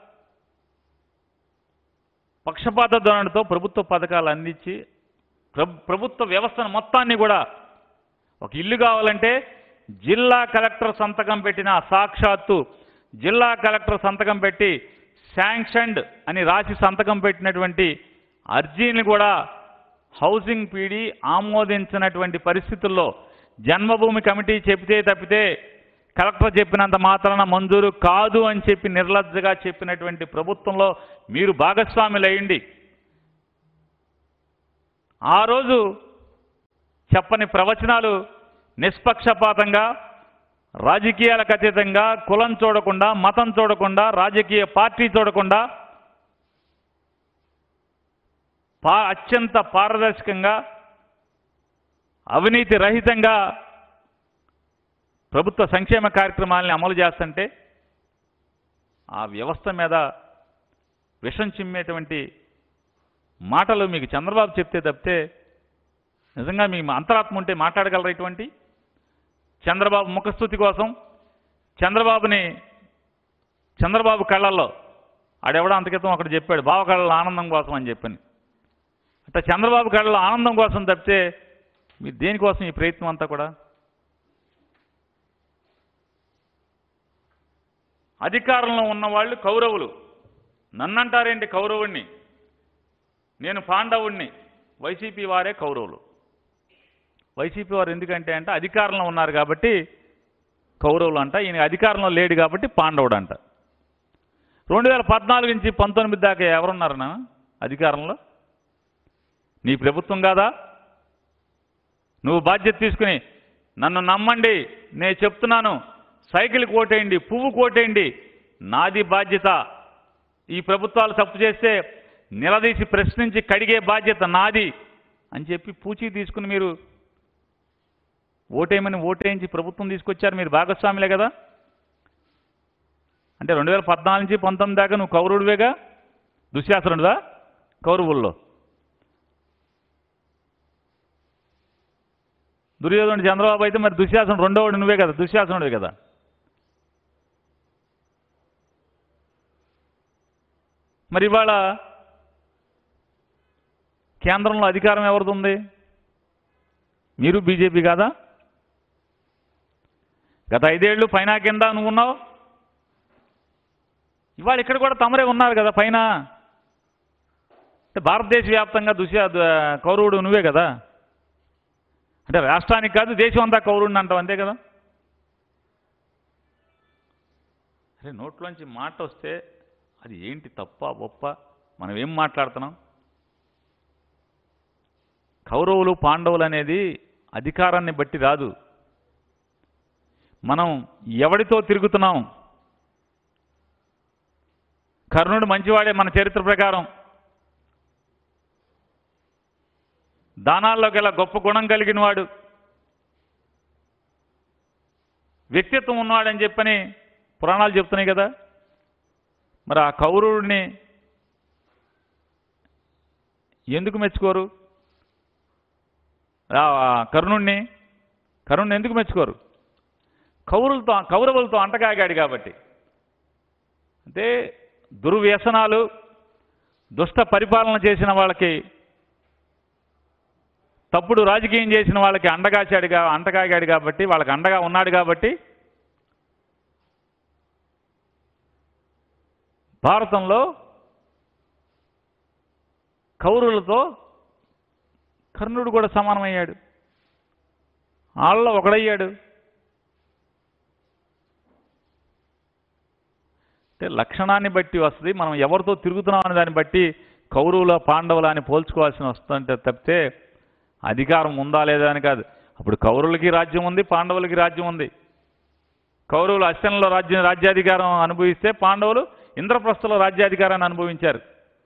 పక్షపాత ధోరణితో ప్రభుత్వ పథకాలు అందించి ప్రభు- ప్రభుత్వ వ్యవస్థను మొత్తాన్ని కూడా ఒక ఇల్లు కావాలంటే జిల్లా కలెక్టర్ సంతకం పెట్టిన సాక్షాత్తు జిల్లా కలెక్టర్ సంతకం పెట్టి శాంక్షన్డ్ అని రాసి సంతకం పెట్టినటువంటి అర్జీని కూడా హౌసింగ్ పీడీ ఆమోదించినటువంటి పరిస్థితుల్లో జన్మభూమి కమిటీ చెబితే తప్పితే కలెక్టర్ చెప్పినంత మాత్రాన మంజూరు కాదు అని చెప్పి నిర్లజ్జగా చెప్పినటువంటి ప్రభుత్వంలో మీరు భాగస్వాములు అయ్యండి ఆ రోజు చెప్పని ప్రవచనాలు నిష్పక్షపాతంగా రాజకీయాలకు అతీతంగా కులం చూడకుండా మతం చూడకుండా రాజకీయ పార్టీ చూడకుండా పా అత్యంత పారదర్శకంగా అవినీతి రహితంగా ప్రభుత్వ సంక్షేమ కార్యక్రమాలని అమలు చేస్తుంటే ఆ వ్యవస్థ మీద విషం చిమ్మేటువంటి మాటలు మీకు చంద్రబాబు చెప్తే తప్పితే నిజంగా మీ అంతరాత్మ ఉంటే మాట్లాడగలరా ఇటువంటి చంద్రబాబు ముఖస్థుతి కోసం చంద్రబాబుని చంద్రబాబు కళ్ళల్లో ఆడెవడో అంతకితం అక్కడ చెప్పాడు బావ కళ్ళలో ఆనందం కోసం అని చెప్పని అట్లా చంద్రబాబు కళ్ళలో ఆనందం కోసం తప్పితే మీరు దేనికోసం ఈ ప్రయత్నం అంతా కూడా అధికారంలో ఉన్నవాళ్ళు కౌరవులు నన్నంటారేంటి కౌరవుణ్ణి నేను పాండవుణ్ణి వైసీపీ వారే కౌరవులు వైసీపీ వారు ఎందుకంటే అంటే అధికారంలో ఉన్నారు కాబట్టి కౌరవులు అంట ఈయన అధికారంలో లేడు కాబట్టి పాండవుడు అంట రెండు వేల పద్నాలుగు నుంచి పంతొమ్మిది దాకా ఎవరున్నారన్నా అధికారంలో నీ ప్రభుత్వం కాదా నువ్వు బాధ్యత తీసుకుని నన్ను నమ్మండి నేను చెప్తున్నాను సైకిల్ కోటేయండి పువ్వు కోటేయండి నాది బాధ్యత ఈ ప్రభుత్వాలు తప్పు చేస్తే నిలదీసి ప్రశ్నించి కడిగే బాధ్యత నాది అని చెప్పి పూచీ తీసుకుని మీరు ఓటేయమని ఓటేయించి ప్రభుత్వం తీసుకొచ్చారు మీరు భాగస్వాములే కదా అంటే రెండు వేల పద్నాలుగు నుంచి పంతొమ్మిది దాకా నువ్వు కౌరవుడివేగా దుశ్శాసనుడుదా కౌరవుల్లో దుర్యోధనుడు చంద్రబాబు అయితే మరి దుశ్శాసనుడు రెండోవాడు నువ్వే కదా దుశ్శాసనుడే కదా మరి ఇవాళ కేంద్రంలో అధికారం ఎవరిది ఉంది మీరు బీజేపీ కాదా గత ఐదేళ్లు పైన కింద నువ్వు ఉన్నావు ఇవాళ ఇక్కడ కూడా తమరే ఉన్నారు కదా పైన అంటే భారతదేశ వ్యాప్తంగా దుశ్యా ద- కౌరవుడు నువ్వే కదా అంటే రాష్ట్రానికి కాదు దేశం అంతా కౌరుడిని అంటావు అంతే కదా అరే నోట్లోంచి మాట వస్తే అది ఏంటి తప్ప ఒప్ప మనం ఏం మాట్లాడుతున్నాం కౌరవులు పాండవులు అనేది అధికారాన్ని బట్టి రాదు మనం ఎవడితో తిరుగుతున్నాం కర్ణుడు మంచివాడే మన చరిత్ర ప్రకారం దానాల్లో గల గొప్ప గుణం కలిగిన వాడు వ్యక్తిత్వం ఉన్నవాడని చెప్పని పురాణాలు చెప్తున్నాయి కదా మరి ఆ కౌరవుడిని ఎందుకు మెచ్చుకోరు ఆ కర్ణుణ్ణి కర్ణుణ్ణి ఎందుకు మెచ్చుకోరు కౌరులతో కౌరవులతో అంటకాగాడు కాబట్టి అంటే దుర్వ్యసనాలు దుష్ట పరిపాలన చేసిన వాళ్ళకి తప్పుడు రాజకీయం చేసిన వాళ్ళకి అండగాచాడుగా అంటకాగాడు కాబట్టి వాళ్ళకి అండగా ఉన్నాడు కాబట్టి భారతంలో కౌరవులతో కర్ణుడు కూడా సమానమయ్యాడు వాళ్ళలో ఒకడయ్యాడు అంటే లక్షణాన్ని బట్టి వస్తుంది మనం ఎవరితో తిరుగుతున్నాం అనే దాన్ని బట్టి కౌరవుల పాండవుల అని పోల్చుకోవాల్సిన వస్తుంటే తప్పితే అధికారం ఉందా లేదా అని కాదు అప్పుడు కౌరవులకి రాజ్యం ఉంది పాండవులకి రాజ్యం ఉంది కౌరవులు అశ్వనంలో రాజ్యం రాజ్యాధికారం అనుభవిస్తే పాండవులు ఇంద్రప్రస్థలో రాజ్యాధికారాన్ని అనుభవించారు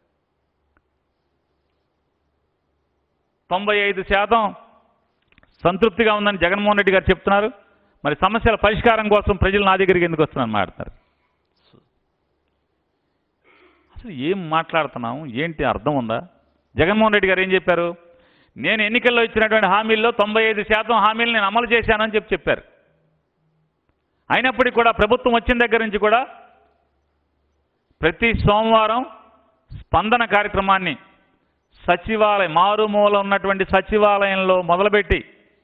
తొంభై ఐదు శాతం సంతృప్తిగా ఉందని జగన్మోహన్ రెడ్డి గారు చెప్తున్నారు మరి సమస్యల పరిష్కారం కోసం ప్రజలు నా దగ్గరికి ఎందుకు వస్తున్నారు మాట్లాడతారు అసలు ఏం మాట్లాడుతున్నాము ఏంటి అర్థం ఉందా జగన్మోహన్ రెడ్డి గారు ఏం చెప్పారు నేను ఎన్నికల్లో ఇచ్చినటువంటి హామీల్లో తొంభై ఐదు శాతం హామీలు నేను అమలు చేశానని చెప్పి చెప్పారు అయినప్పటికీ కూడా ప్రభుత్వం వచ్చిన దగ్గర నుంచి కూడా ప్రతి సోమవారం స్పందన కార్యక్రమాన్ని సచివాలయం మారుమూల ఉన్నటువంటి సచివాలయంలో మొదలుపెట్టి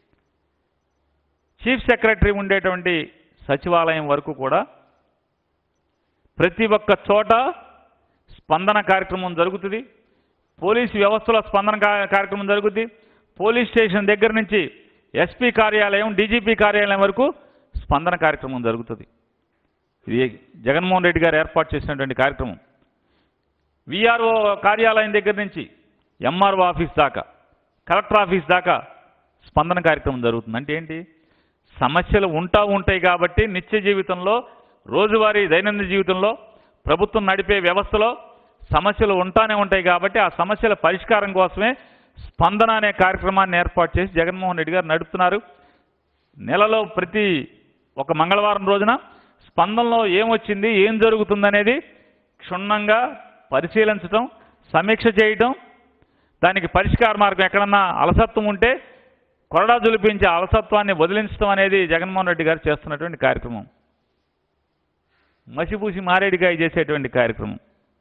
చీఫ్ సెక్రటరీ ఉండేటువంటి సచివాలయం వరకు కూడా ప్రతి ఒక్క చోట స్పందన కార్యక్రమం జరుగుతుంది పోలీసు వ్యవస్థలో స్పందన కా- కార్యక్రమం జరుగుతుంది పోలీస్ స్టేషన్ దగ్గర నుంచి ఎస్పీ కార్యాలయం డీజీపీ కార్యాలయం వరకు స్పందన కార్యక్రమం జరుగుతుంది ఇది జగన్మోహన్ రెడ్డి గారు ఏర్పాటు చేసినటువంటి కార్యక్రమం విఆర్ఓ కార్యాలయం దగ్గర నుంచి ఎంఆర్ఓ ఆఫీస్ దాకా కలెక్టర్ ఆఫీస్ దాకా స్పందన కార్యక్రమం జరుగుతుంది అంటే ఏంటి సమస్యలు ఉంటా ఉంటాయి కాబట్టి నిత్య జీవితంలో రోజువారీ దైనందిన జీవితంలో ప్రభుత్వం నడిపే వ్యవస్థలో సమస్యలు ఉంటానే ఉంటాయి కాబట్టి ఆ సమస్యల పరిష్కారం కోసమే స్పందన అనే కార్యక్రమాన్ని ఏర్పాటు చేసి జగన్మోహన్ రెడ్డి గారు నడుపుతున్నారు నెలలో ప్రతి ఒక మంగళవారం రోజున స్పందనలో ఏమొచ్చింది ఏం జరుగుతుందనేది క్షుణ్ణంగా పరిశీలించటం సమీక్ష చేయటం దానికి పరిష్కార మార్గం ఎక్కడన్నా అలసత్వం ఉంటే కొరడా జులిపించే అలసత్వాన్ని వదిలించడం అనేది జగన్మోహన్ రెడ్డి గారు చేస్తున్నటువంటి కార్యక్రమం మసిపూసి మారేడికాయ చేసేటువంటి కార్యక్రమం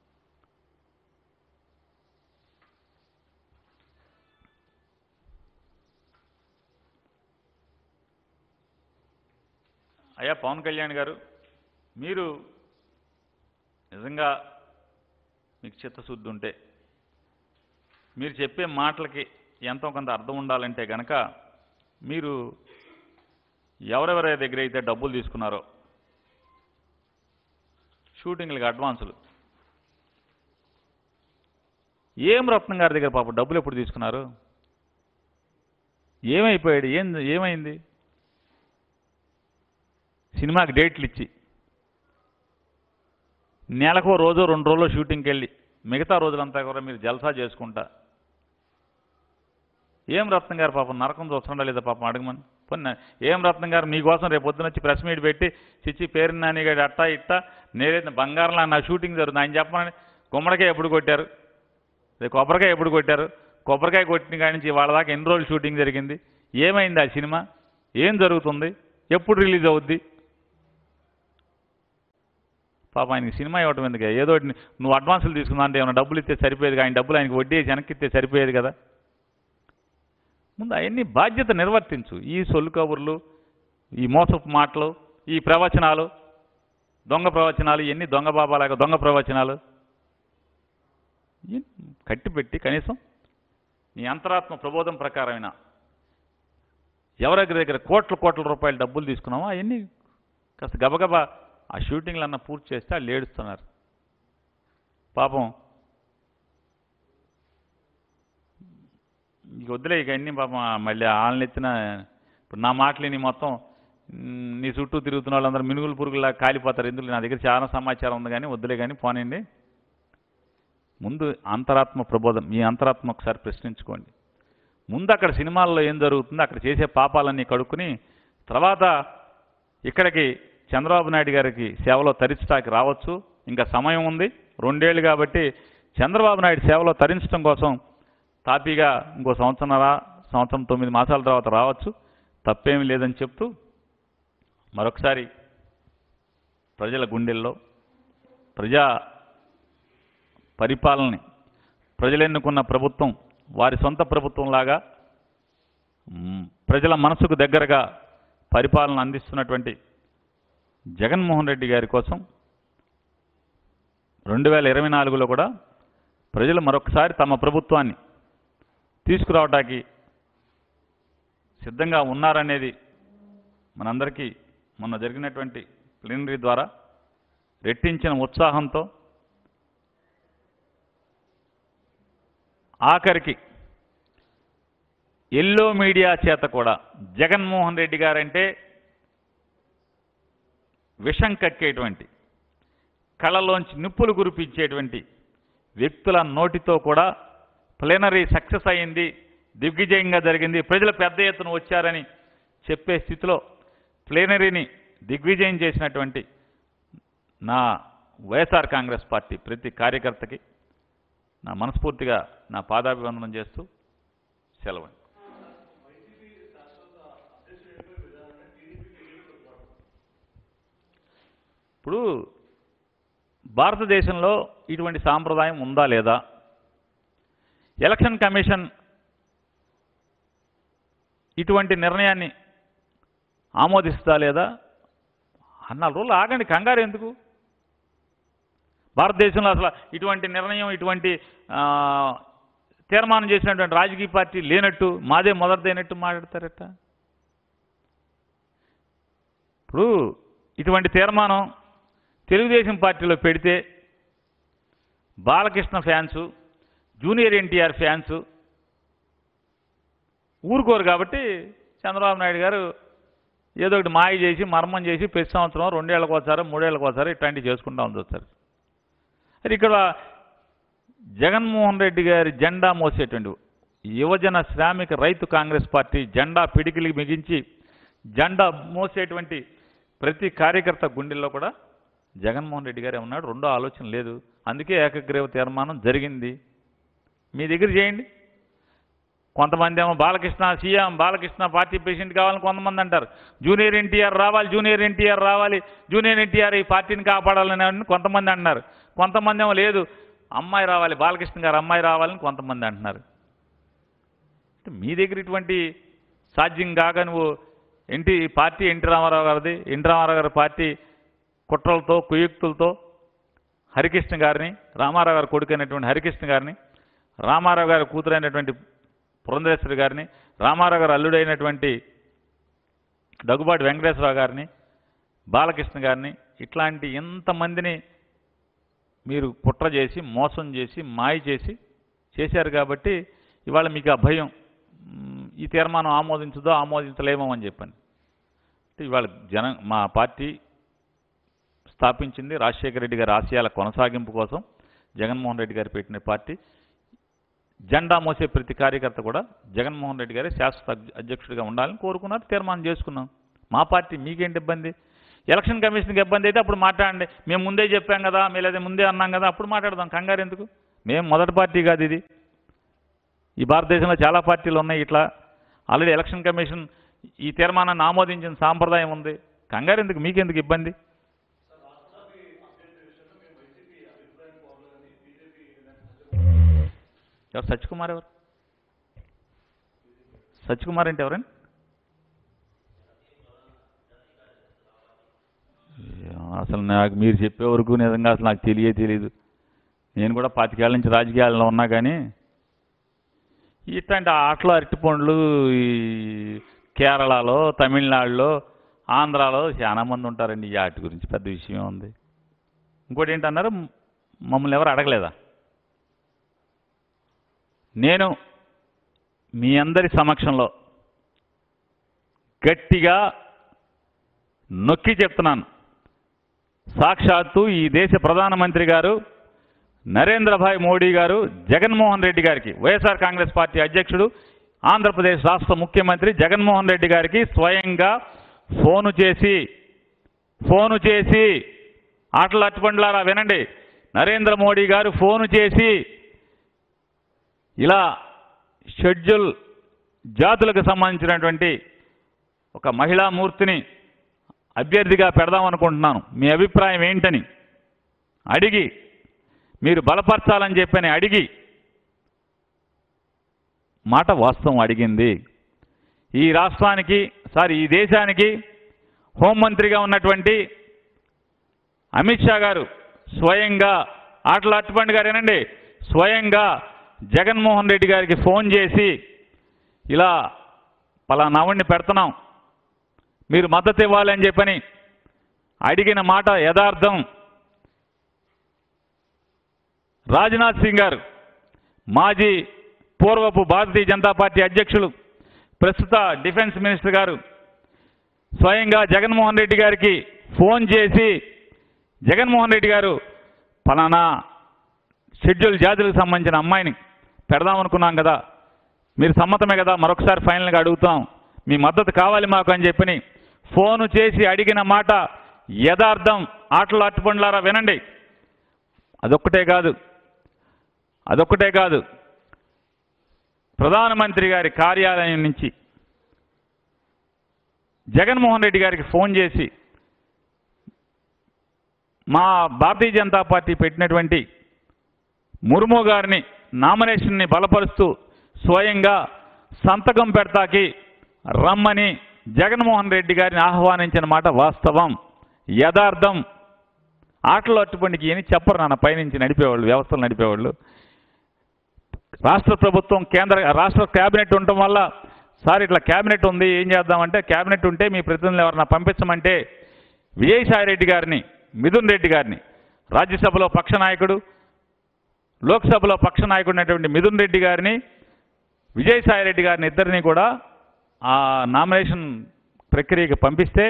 అయ్యా పవన్ కళ్యాణ్ గారు మీరు నిజంగా మీకు చిత్తశుద్ధి ఉంటే మీరు చెప్పే మాటలకి ఎంతో కొంత అర్థం ఉండాలంటే గనక మీరు ఎవరెవరి దగ్గర అయితే డబ్బులు తీసుకున్నారో షూటింగ్లకి అడ్వాన్సులు ఏం రత్నం గారి దగ్గర పాప డబ్బులు ఎప్పుడు తీసుకున్నారు ఏమైపోయాడు ఏం ఏమైంది సినిమాకి డేట్లు ఇచ్చి నెలకో రోజు రెండు రోజులు షూటింగ్కి వెళ్ళి మిగతా రోజులంతా కూడా మీరు జల్సా చేసుకుంటా ఏం రత్నం గారు పాపం నరకం చూస్తుండా లేదా పాపం అడగమని పొన్న ఏం రత్నం గారు మీకోసం రేపు పొద్దున వచ్చి ప్రెస్ మీట్ పెట్టి చిచ్చి పేరు నానిగాడు అట్టా ఇట్టా నేనైతే బంగారంలో నా షూటింగ్ జరుగుతుంది ఆయన చెప్పమని గుమ్మడికాయ ఎప్పుడు కొట్టారు అదే కొబ్బరికాయ ఎప్పుడు కొట్టారు కొబ్బరికాయ కొట్టిన కాడి నుంచి వాళ్ళ దాకా ఎన్ని రోజులు షూటింగ్ జరిగింది ఏమైంది ఆ సినిమా ఏం జరుగుతుంది ఎప్పుడు రిలీజ్ అవుద్ది పాప ఆయనకి సినిమా ఇవ్వటం ఎందుకు ఏదో ఒకటి నువ్వు అడ్వాన్సులు తీసుకున్నా అంటే ఏమైనా డబ్బులు ఇస్తే సరిపోయేది ఆయన డబ్బులు ఆయనకి వడ్డీ వేసి వెనక్కి ఇస్తే సరిపోయేది కదా ముందు అవన్నీ బాధ్యత నిర్వర్తించు ఈ సొల్లు కబుర్లు ఈ మోసపు మాటలు ఈ ప్రవచనాలు దొంగ ప్రవచనాలు ఇవన్నీ దొంగ బాబాలాగా దొంగ ప్రవచనాలు ఇవన్నీ కట్టిపెట్టి కనీసం నీ అంతరాత్మ ప్రబోధం ప్రకారమైన ఎవరి దగ్గర కోట్ల కోట్ల రూపాయలు డబ్బులు తీసుకున్నామో అవన్నీ కాస్త గబగబా ఆ షూటింగ్లు అన్న పూర్తి చేస్తే వాళ్ళు ఏడుస్తున్నారు పాపం ఇక వద్దులే ఇక అన్ని పాపం మళ్ళీ వాళ్ళని ఎత్తిన ఇప్పుడు నా మాటలు నీ మొత్తం మ్, నీ చుట్టూ తిరుగుతున్న వాళ్ళందరూ మినుగులు పురుగులా కాలిపోతారు ఎందుకు నా దగ్గర చాలా సమాచారం ఉంది కానీ వద్దులే కానీ పోనండి ముందు అంతరాత్మ ప్రబోధం మీ అంతరాత్మ ఒకసారి ప్రశ్నించుకోండి ముందు అక్కడ సినిమాల్లో ఏం జరుగుతుందో అక్కడ చేసే పాపాలన్నీ కడుక్కుని తర్వాత ఇక్కడికి చంద్రబాబు నాయుడు గారికి సేవలో తరించడానికి రావచ్చు ఇంకా సమయం ఉంది రెండేళ్ళు కాబట్టి చంద్రబాబు నాయుడు సేవలో తరించడం కోసం తాపీగా ఇంకో సంవత్సరంన్నర సంవత్సరం తొమ్మిది మాసాల తర్వాత రావచ్చు తప్పేమీ లేదని చెప్తూ మరొకసారి ప్రజల గుండెల్లో ప్రజా పరిపాలనని ప్రజలు ఎన్నుకున్న ప్రభుత్వం వారి సొంత ప్రభుత్వంలాగా మ్, ప్రజల మనసుకు దగ్గరగా పరిపాలన అందిస్తున్నటువంటి జగన్మోహన్ రెడ్డి గారి కోసం రెండు వేల ఇరవై నాలుగులో కూడా ప్రజలు మరొకసారి తమ ప్రభుత్వాన్ని తీసుకురావడానికి సిద్ధంగా ఉన్నారనేది మనందరికీ మొన్న జరిగినటువంటి ప్లీనరీ ద్వారా రెట్టించిన ఉత్సాహంతో ఆఖరికి ఎల్లో మీడియా చేత కూడా జగన్మోహన్ రెడ్డి గారంటే విషం కక్కేటువంటి కళ్ళలోంచి నిప్పులు కురిపించేటువంటి వ్యక్తుల నోటితో కూడా ప్లేనరీ సక్సెస్ అయింది దిగ్విజయంగా జరిగింది ప్రజలు పెద్ద ఎత్తున వచ్చారని చెప్పే స్థితిలో ప్లేనరీని దిగ్విజయం చేసినటువంటి నా వైఎస్ఆర్ కాంగ్రెస్ పార్టీ ప్రతి కార్యకర్తకి నా మనస్ఫూర్తిగా నా పాదాభివందనం చేస్తూ సెలవు ఇప్పుడు భారతదేశంలో ఇటువంటి సాంప్రదాయం ఉందా లేదా ఎలక్షన్ కమిషన్ ఇటువంటి నిర్ణయాన్ని ఆమోదిస్తా లేదా అన్నాళ్ళు రోజులు ఆగండి కంగారు ఎందుకు భారతదేశంలో అసలు ఇటువంటి నిర్ణయం ఇటువంటి ఆ, తీర్మానం చేసినటువంటి రాజకీయ పార్టీ లేనట్టు మాదే మొదటిదైనట్టు మాట్లాడతారట ఇప్పుడు ఇటువంటి తీర్మానం తెలుగుదేశం పార్టీలో పెడితే Balakrishna fans junior NTR fans ఊరుకోరు కాబట్టి చంద్రబాబు నాయుడు గారు ఏదో ఒకటి మాయ చేసి మర్మం చేసి ప్రతి సంవత్సరం రెండేళ్ళకి ఒకసారి మూడేళ్ళకి ఒకసారి ఇట్లాంటివి చేసుకుంటా ఉండొచ్చారు మరి ఇక్కడ జగన్మోహన్ రెడ్డి గారి జెండా మోసేటువంటి యువజన శ్రామిక రైతు కాంగ్రెస్ పార్టీ జెండా పిడికిలి మిగించి జెండా మోసేటువంటి ప్రతి కార్యకర్త గుండెల్లో కూడా జగన్మోహన్ రెడ్డి గారే ఉన్నాడు రెండో ఆలోచన లేదు అందుకే ఏకగ్రీవ తీర్మానం జరిగింది మీ దగ్గర చేయండి కొంతమంది ఏమో Balakrishna CM Balakrishna party president కావాలని కొంతమంది అంటారు జూనియర్ ఎన్టీఆర్ రావాలి జూనియర్ ఎన్టీఆర్ రావాలి జూనియర్ ఎన్టీఆర్ ఈ పార్టీని కాపాడాలని అని కొంతమంది అంటున్నారు కొంతమంది ఏమో లేదు అమ్మాయి రావాలి బాలకృష్ణ గారు అమ్మాయి రావాలని కొంతమంది అంటున్నారు అంటే మీ దగ్గర ఇటువంటి సాధ్యం కాక నువ్వు ఎన్టీ పార్టీ ఎన్టీ రామారావు గారిది ఎన్టీ రామారావు గారి పార్టీ కుట్రలతో కుయుక్తులతో హరికృష్ణ గారిని రామారావు గారి కొడుకైనటువంటి హరికృష్ణ గారిని రామారావు గారి కూతురైనటువంటి పురంధరేశ్వరి గారిని రామారావు గారు అల్లుడైనటువంటి దగ్గుబాటి వెంకటేశ్వరరావు గారిని బాలకృష్ణ గారిని ఇట్లాంటి ఎంతమందిని మీరు కుట్ర చేసి మోసం చేసి మాయ చేసి చేశారు కాబట్టి ఇవాళ మీకు ఆ భయం మ్, ఈ తీర్మానం ఆమోదించదో ఆమోదించలేమో అని చెప్పాను అంటే ఇవాళ జన మా పార్టీ స్థాపించింది రాజశేఖర రెడ్డి గారి ఆశయాల కొనసాగింపు కోసం జగన్మోహన్ రెడ్డి గారు పెట్టిన పార్టీ జెండా మోసే ప్రతి కార్యకర్త కూడా జగన్మోహన్ రెడ్డి గారే శాశ్వత అధ్య- అధ్యక్షుడిగా ఉండాలని కోరుకున్నారు తీర్మానం చేసుకున్నాం మా పార్టీ మీకేంటి ఇబ్బంది ఎలక్షన్ కమిషన్కి ఇబ్బంది అయితే అప్పుడు మాట్లాడండి మేము ముందే చెప్పాం కదా మేము లేదా ముందే అన్నాం కదా అప్పుడు మాట్లాడదాం కంగారు ఎందుకు మేము మొదటి పార్టీ కాదు ఇది ఈ భారతదేశంలో చాలా పార్టీలు ఉన్నాయి ఇట్లా ఆల్రెడీ ఎలక్షన్ కమిషన్ ఈ తీర్మానాన్ని ఆమోదించిన సాంప్రదాయం ఉంది కంగారు ఎందుకు మీకెందుకు ఇబ్బంది ఎవరు సత్యకుమార్ ఎవరు సత్యకుమార్ అంటే ఎవరండి ఏమో అసలు నాకు మీరు చెప్పే వరకు నిజంగా అసలు నాకు తెలియే తెలియదు నేను కూడా పాతికేళ్ల నుంచి రాజకీయాల్లో ఉన్నా కానీ ఇట్లాంటి ఆటలు అరటిపండ్లు ఈ కేరళలో తమిళనాడులో ఆంధ్రాలో చాలా మంది ఉంటారండి ఈ ఆట గురించి పెద్ద విషయం ఉంది ఇంకోటి ఏంటన్నారు మమ్మల్ని ఎవరు అడగలేదా నేను మీ అందరి సమక్షంలో గట్టిగా నొక్కి చెప్తున్నాను సాక్షాత్తు ఈ దేశ ప్రధానమంత్రి గారు నరేంద్రభాయ్ మోడీ గారు జగన్మోహన్ రెడ్డి గారికి వైఎస్ఆర్ కాంగ్రెస్ పార్టీ అధ్యక్షుడు ఆంధ్రప్రదేశ్ రాష్ట్ర ముఖ్యమంత్రి జగన్మోహన్ రెడ్డి గారికి స్వయంగా ఫోను చేసి ఫోను చేసి ఆటలు అట్టుబండ్లారా వినండి నరేంద్ర మోడీ గారు ఫోను చేసి ఇలా షెడ్యూల్ జాతులకు సంబంధించినటువంటి ఒక మహిళా మూర్తిని అభ్యర్థిగా పెడదాం అనుకుంటున్నాను మీ అభిప్రాయం ఏంటని అడిగి మీరు బలపరచాలని చెప్పని అడిగి మాట వాస్తవం అడిగింది ఈ రాష్ట్రానికి సారీ ఈ దేశానికి హోంమంత్రిగా ఉన్నటువంటి అమిత్ షా గారు స్వయంగా ఆటల అట్టుబండి గారు ఏనండి స్వయంగా జగన్మోహన్ రెడ్డి గారికి ఫోన్ చేసి ఇలా పలానావుడిని పెడుతున్నాం మీరు మద్దతు ఇవ్వాలని చెప్పని అడిగిన మాట యథార్థం రాజ్నాథ్ సింగ్ గారు మాజీ పూర్వపు భారతీయ జనతా పార్టీ అధ్యక్షులు ప్రస్తుత డిఫెన్స్ మినిస్టర్ గారు స్వయంగా జగన్మోహన్ రెడ్డి గారికి ఫోన్ చేసి జగన్మోహన్ రెడ్డి గారు ఫలానా షెడ్యూల్ జాతులకు సంబంధించిన అమ్మాయిని పెడదాం అనుకున్నాం కదా మీరు సమ్మతమే కదా మరొకసారి ఫైనల్గా అడుగుతాం మీ మద్దతు కావాలి మాకు అని చెప్పని ఫోను చేసి అడిగిన మాట యథార్థం ఆటలు అట్టుబండ్లారా వినండి అదొక్కటే కాదు అదొక్కటే కాదు ప్రధానమంత్రి గారి కార్యాలయం నుంచి జగన్మోహన్ రెడ్డి గారికి ఫోన్ చేసి మా భారతీయ జనతా పార్టీ పెట్టినటువంటి ముర్ము గారిని నామినేషన్ని బలపరుస్తూ స్వయంగా సంతకం పెడతాకి రమ్మని జగన్మోహన్ రెడ్డి గారిని ఆహ్వానించిన మాట వాస్తవం యథార్థం ఆటలు అట్టుబండికి అని చెప్పరు నాన్న పైనుంచి నడిపేవాళ్ళు వ్యవస్థలు నడిపేవాళ్ళు రాష్ట్ర ప్రభుత్వం కేంద్ర రాష్ట్ర క్యాబినెట్ ఉండటం వల్ల సార్ ఇట్లా క్యాబినెట్ ఉంది ఏం చేద్దామంటే క్యాబినెట్ ఉంటే మీ ప్రతినిధులు ఎవరన్నా పంపించమంటే విజయసాయి రెడ్డి గారిని మిథున్ రెడ్డి గారిని రాజ్యసభలో పక్ష నాయకుడు లోక్సభలో పక్ష నాయకుడు అయినటువంటి మిథున్ రెడ్డి గారిని విజయసాయి రెడ్డి గారిని ఇద్దరిని కూడా ఆ నామినేషన్ ప్రక్రియకి పంపిస్తే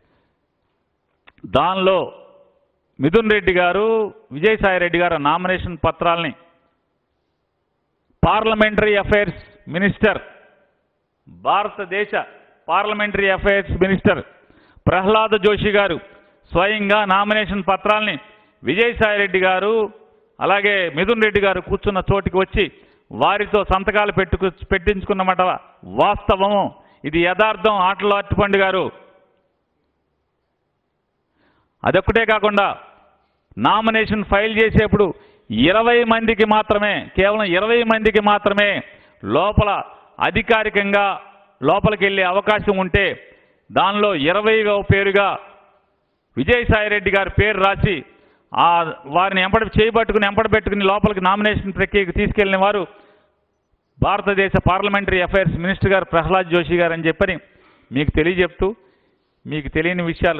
దానిలో మిథున్ రెడ్డి గారు విజయసాయి రెడ్డి గారు నామినేషన్ పత్రాలని పార్లమెంటరీ అఫైర్స్ మినిస్టర్ భారతదేశ parliamentary affairs minister Pralhad Joshi గారు స్వయంగా నామినేషన్ పత్రాల్ని విజయసాయి రెడ్డి గారు అలాగే మిథున్ రెడ్డి గారు కూర్చున్న చోటికి వచ్చి వారితో సంతకాలు పెట్టుకు పెట్టించుకున్నమాట వాస్తవము ఇది యథార్థం ఆటలో అట్టుపండు గారు అదొక్కటే కాకుండా నామినేషన్ ఫైల్ చేసేప్పుడు ఇరవై మందికి మాత్రమే కేవలం ఇరవై మందికి మాత్రమే లోపల అధికారికంగా లోపలికి వెళ్ళే అవకాశం ఉంటే దానిలో ఇరవైవ పేరుగా విజయసాయిరెడ్డి గారి పేరు రాసి ఆ వారిని ఎంపడ చేయబట్టుకుని ఎంపడ పెట్టుకుని లోపలికి నామినేషన్ ప్రక్రియకు తీసుకెళ్లిన వారు భారతదేశ పార్లమెంటరీ అఫైర్స్ మినిస్టర్ గారు ప్రహ్లాద్ జోషి గారు అని చెప్పని మీకు తెలియజెప్తూ మీకు తెలియని విషయాలు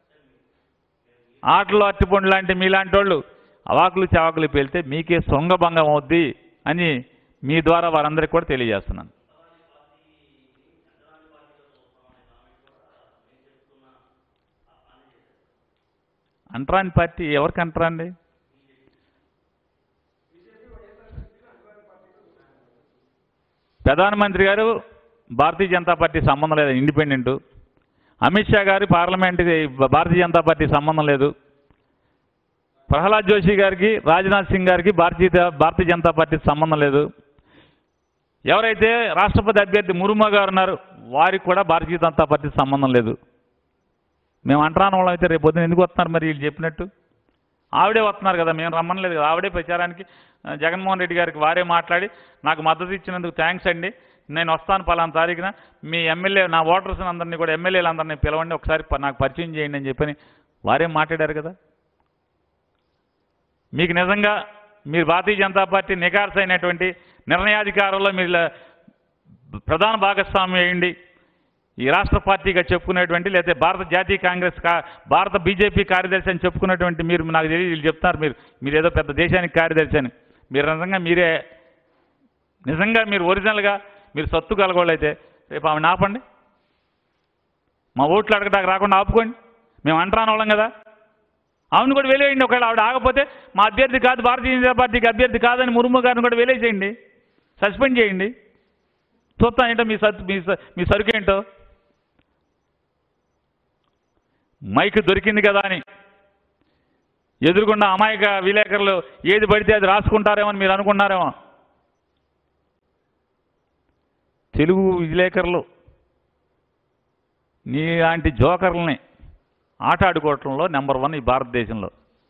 ఆటలో అట్టిపండు లాంటి మీలాంటి వాళ్ళు అవాకులు చవాకులు పేలితే మీకే సొంగభంగం అవుద్ది అని మీ ద్వారా వారందరికీ కూడా తెలియజేస్తున్నాను అంటరాని పార్టీ ఎవరికి అంటరాండి ప్రధానమంత్రి గారు భారతీయ జనతా పార్టీ సంబంధం లేదు ఇండిపెండెంట్ అమిత్ షా గారు పార్లమెంట్ భారతీయ జనతా పార్టీ సంబంధం లేదు ప్రహ్లాద్ జోషి గారికి రాజ్నాథ్ సింగ్ గారికి భారతీయ భారతీయ జనతా పార్టీ సంబంధం లేదు ఎవరైతే రాష్ట్రపతి అభ్యర్థి ముర్ము గారు ఉన్నారు వారికి కూడా భారతీయ జనతా పార్టీ సంబంధం లేదు మేము అంటరాని వాళ్ళం అయితే రేపు పొద్దున ఎందుకు వస్తున్నారు మరి వీళ్ళు చెప్పినట్టు ఆవిడే వస్తున్నారు కదా మేము రమ్మనలేదు కదా ఆవిడే ప్రచారానికి ఆ, జగన్మోహన్ రెడ్డి గారికి వారే మాట్లాడి నాకు మద్దతు ఇచ్చినందుకు థ్యాంక్స్ అండి నేను వస్తాను పలానా తారీఖున మీ ఎమ్మెల్యే నా ఓటర్స్ అందరినీ కూడా ఎమ్మెల్యేలందరినీ పిలవండి ఒకసారి ప- నాకు పరిచయం చేయండి అని చెప్పని వారే మాట్లాడారు కదా మీకు నిజంగా మీరు భారతీయ జనతా పార్టీ నికార్స్ అయినటువంటి నిర్ణయాధికారంలో మీరు ఇలా ప్రధాన భాగస్వామి అయ్యండి ఈ రాష్ట్ర పార్టీగా చెప్పుకునేటువంటి లేదా భారత జాతీయ కాంగ్రెస్ కా భారత బీజేపీ కార్యదర్శి అని చెప్పుకున్నటువంటి మీరు నాకు తెలియదు వీళ్ళు చెప్తున్నారు మీరు మీరు ఏదో పెద్ద దేశానికి కార్యదర్శి అని మీరు నిజంగా మీరే నిజంగా మీరు ఒరిజినల్గా మీరు సత్తు కలగోళ్ళైతే రేపు ఆమె ఆపండి మా ఓట్లు అడగడానికి రాకుండా ఆపుకోండి మేము అంటరాని వాళ్ళం కదా ఆమెను కూడా వెలేయండి ఒకవేళ ఆవిడ ఆగపోతే మా అభ్యర్థి కాదు భారతీయ జనతా పార్టీకి అభ్యర్థి కాదని ముర్ము గారిని కూడా వెలేసేయండి సస్పెండ్ చేయండి చూస్తాం ఏంటో మీ సత్ మీ స- మీ సరుకు ఏంటో మైక్ దొరికింది కదా అని ఎదురుకున్న అమాయక విలేకరులు ఏది పడితే అది రాసుకుంటారేమో అని మీరు అనుకున్నారేమో తెలుగు విలేకరులు నీలాంటి జోకర్లని ఆట ఆడుకోవటంలో నెంబర్ వన్ ఈ భారతదేశంలో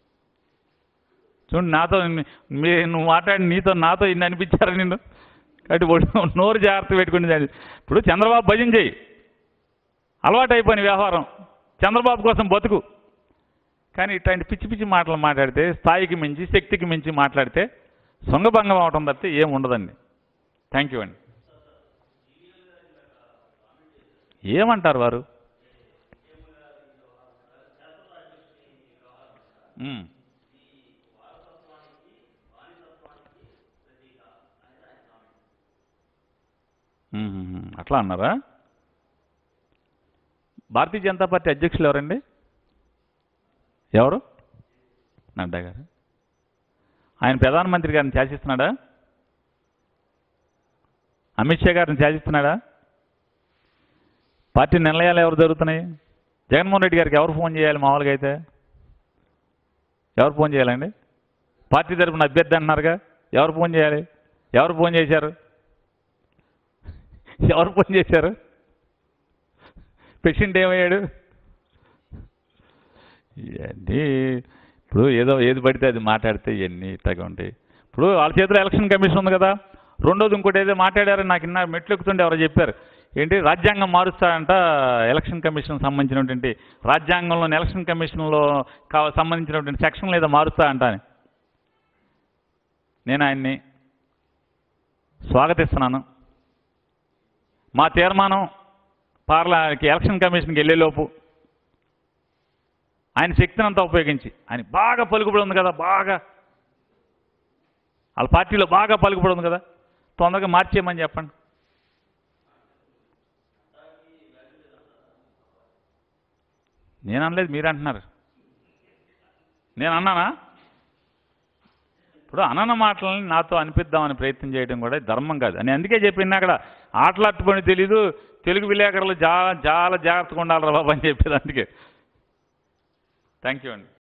చూడు నాతో ని- మీ నువ్వు మాట్లాడి నీతో నాతో ఇన్ని అనిపించారా నిన్ను కాబట్టి ఒళ్ళు- నోరు జాగ్రత్త పెట్టుకుని దాన్ని. ఇప్పుడు చంద్రబాబు భజన చేయి అలవాటు అయిపోయిన వ్యవహారం చంద్రబాబు కోసం బతుకు కానీ ఇట్లాంటి పిచ్చి పిచ్చి మాటలు మాట్లాడితే స్థాయికి మించి శక్తికి మించి మాట్లాడితే సొంగభంగం అవటం తప్పితే ఏం ఉండదండి థ్యాంక్ యూ అండి ఏమంటారు వారు ఉమ్. ఉహుహు. అట్లా అన్నారా భారతీయ జనతా పార్టీ అధ్యక్షులు ఎవరండి ఎవరు నడ్డా గారు ఆయన ప్రధానమంత్రి గారిని శాసిస్తున్నాడా అమిత్ షా గారిని శాసిస్తున్నాడా పార్టీ నిర్ణయాలు ఎవరు జరుగుతున్నాయి జగన్మోహన్ రెడ్డి గారికి ఎవరు ఫోన్ చేయాలి మామూలుగా అయితే ఎవరు ఫోన్ చేయాలండి పార్టీ తరపున అభ్యర్థి అంటున్నారుగా ఎవరు ఫోన్ చేయాలి ఎవరు ఫోన్ చేశారు ఎవరు ఫోన్ చేశారు పేషెంట్ ఏమయ్యాడు ఇవన్నీ ఇప్పుడు ఏదో ఏది పడితే అది మాట్లాడితే ఇవన్నీ ఇట్లాగా ఉంటాయి ఇప్పుడు వాళ్ళ చేతిలో ఎలక్షన్ కమిషన్ ఉంది కదా రెండోది ఇంకోటి ఏదో మాట్లాడారని నాకు ఇన్న మెట్లు ఎక్కుతుంటే ఎవరో చెప్పారు ఏంటి రాజ్యాంగం మారుస్తారంట ఎలక్షన్ కమిషన్ సంబంధించినటువంటి రాజ్యాంగంలోని ఎలక్షన్ కమిషన్లో కావ సంబంధించినటువంటి సెక్షన్లు ఏదో మారుస్తా అంట అని నేను ఆయన్ని స్వాగతిస్తున్నాను మా తీర్మానం పార్లా ఎలక్షన్ కమిషన్కి వెళ్ళేలోపు ఆయన శక్తిని అంతా ఉపయోగించి ఆయన బాగా పలుకుబడి ఉంది కదా బాగా వాళ్ళ పార్టీలో బాగా పలుకుబడి ఉంది కదా తొందరగా మార్చేయమని చెప్పండి నేను అనలేదు మీరు అంటున్నారు నేను అన్నానా ఇప్పుడు అనన మాటలని నాతో అనిపిద్దామని ప్రయత్నం చేయడం కూడా ధర్మం కాదు అని అందుకే చెప్పింది అక్కడ ఆటలాట్టుకొని తెలీదు తెలుగు విలేకరులు చాలా చాలా జాగ్రత్తగా ఉండాలి బాబు అని చెప్పేది అందుకే థ్యాంక్ యూ అండి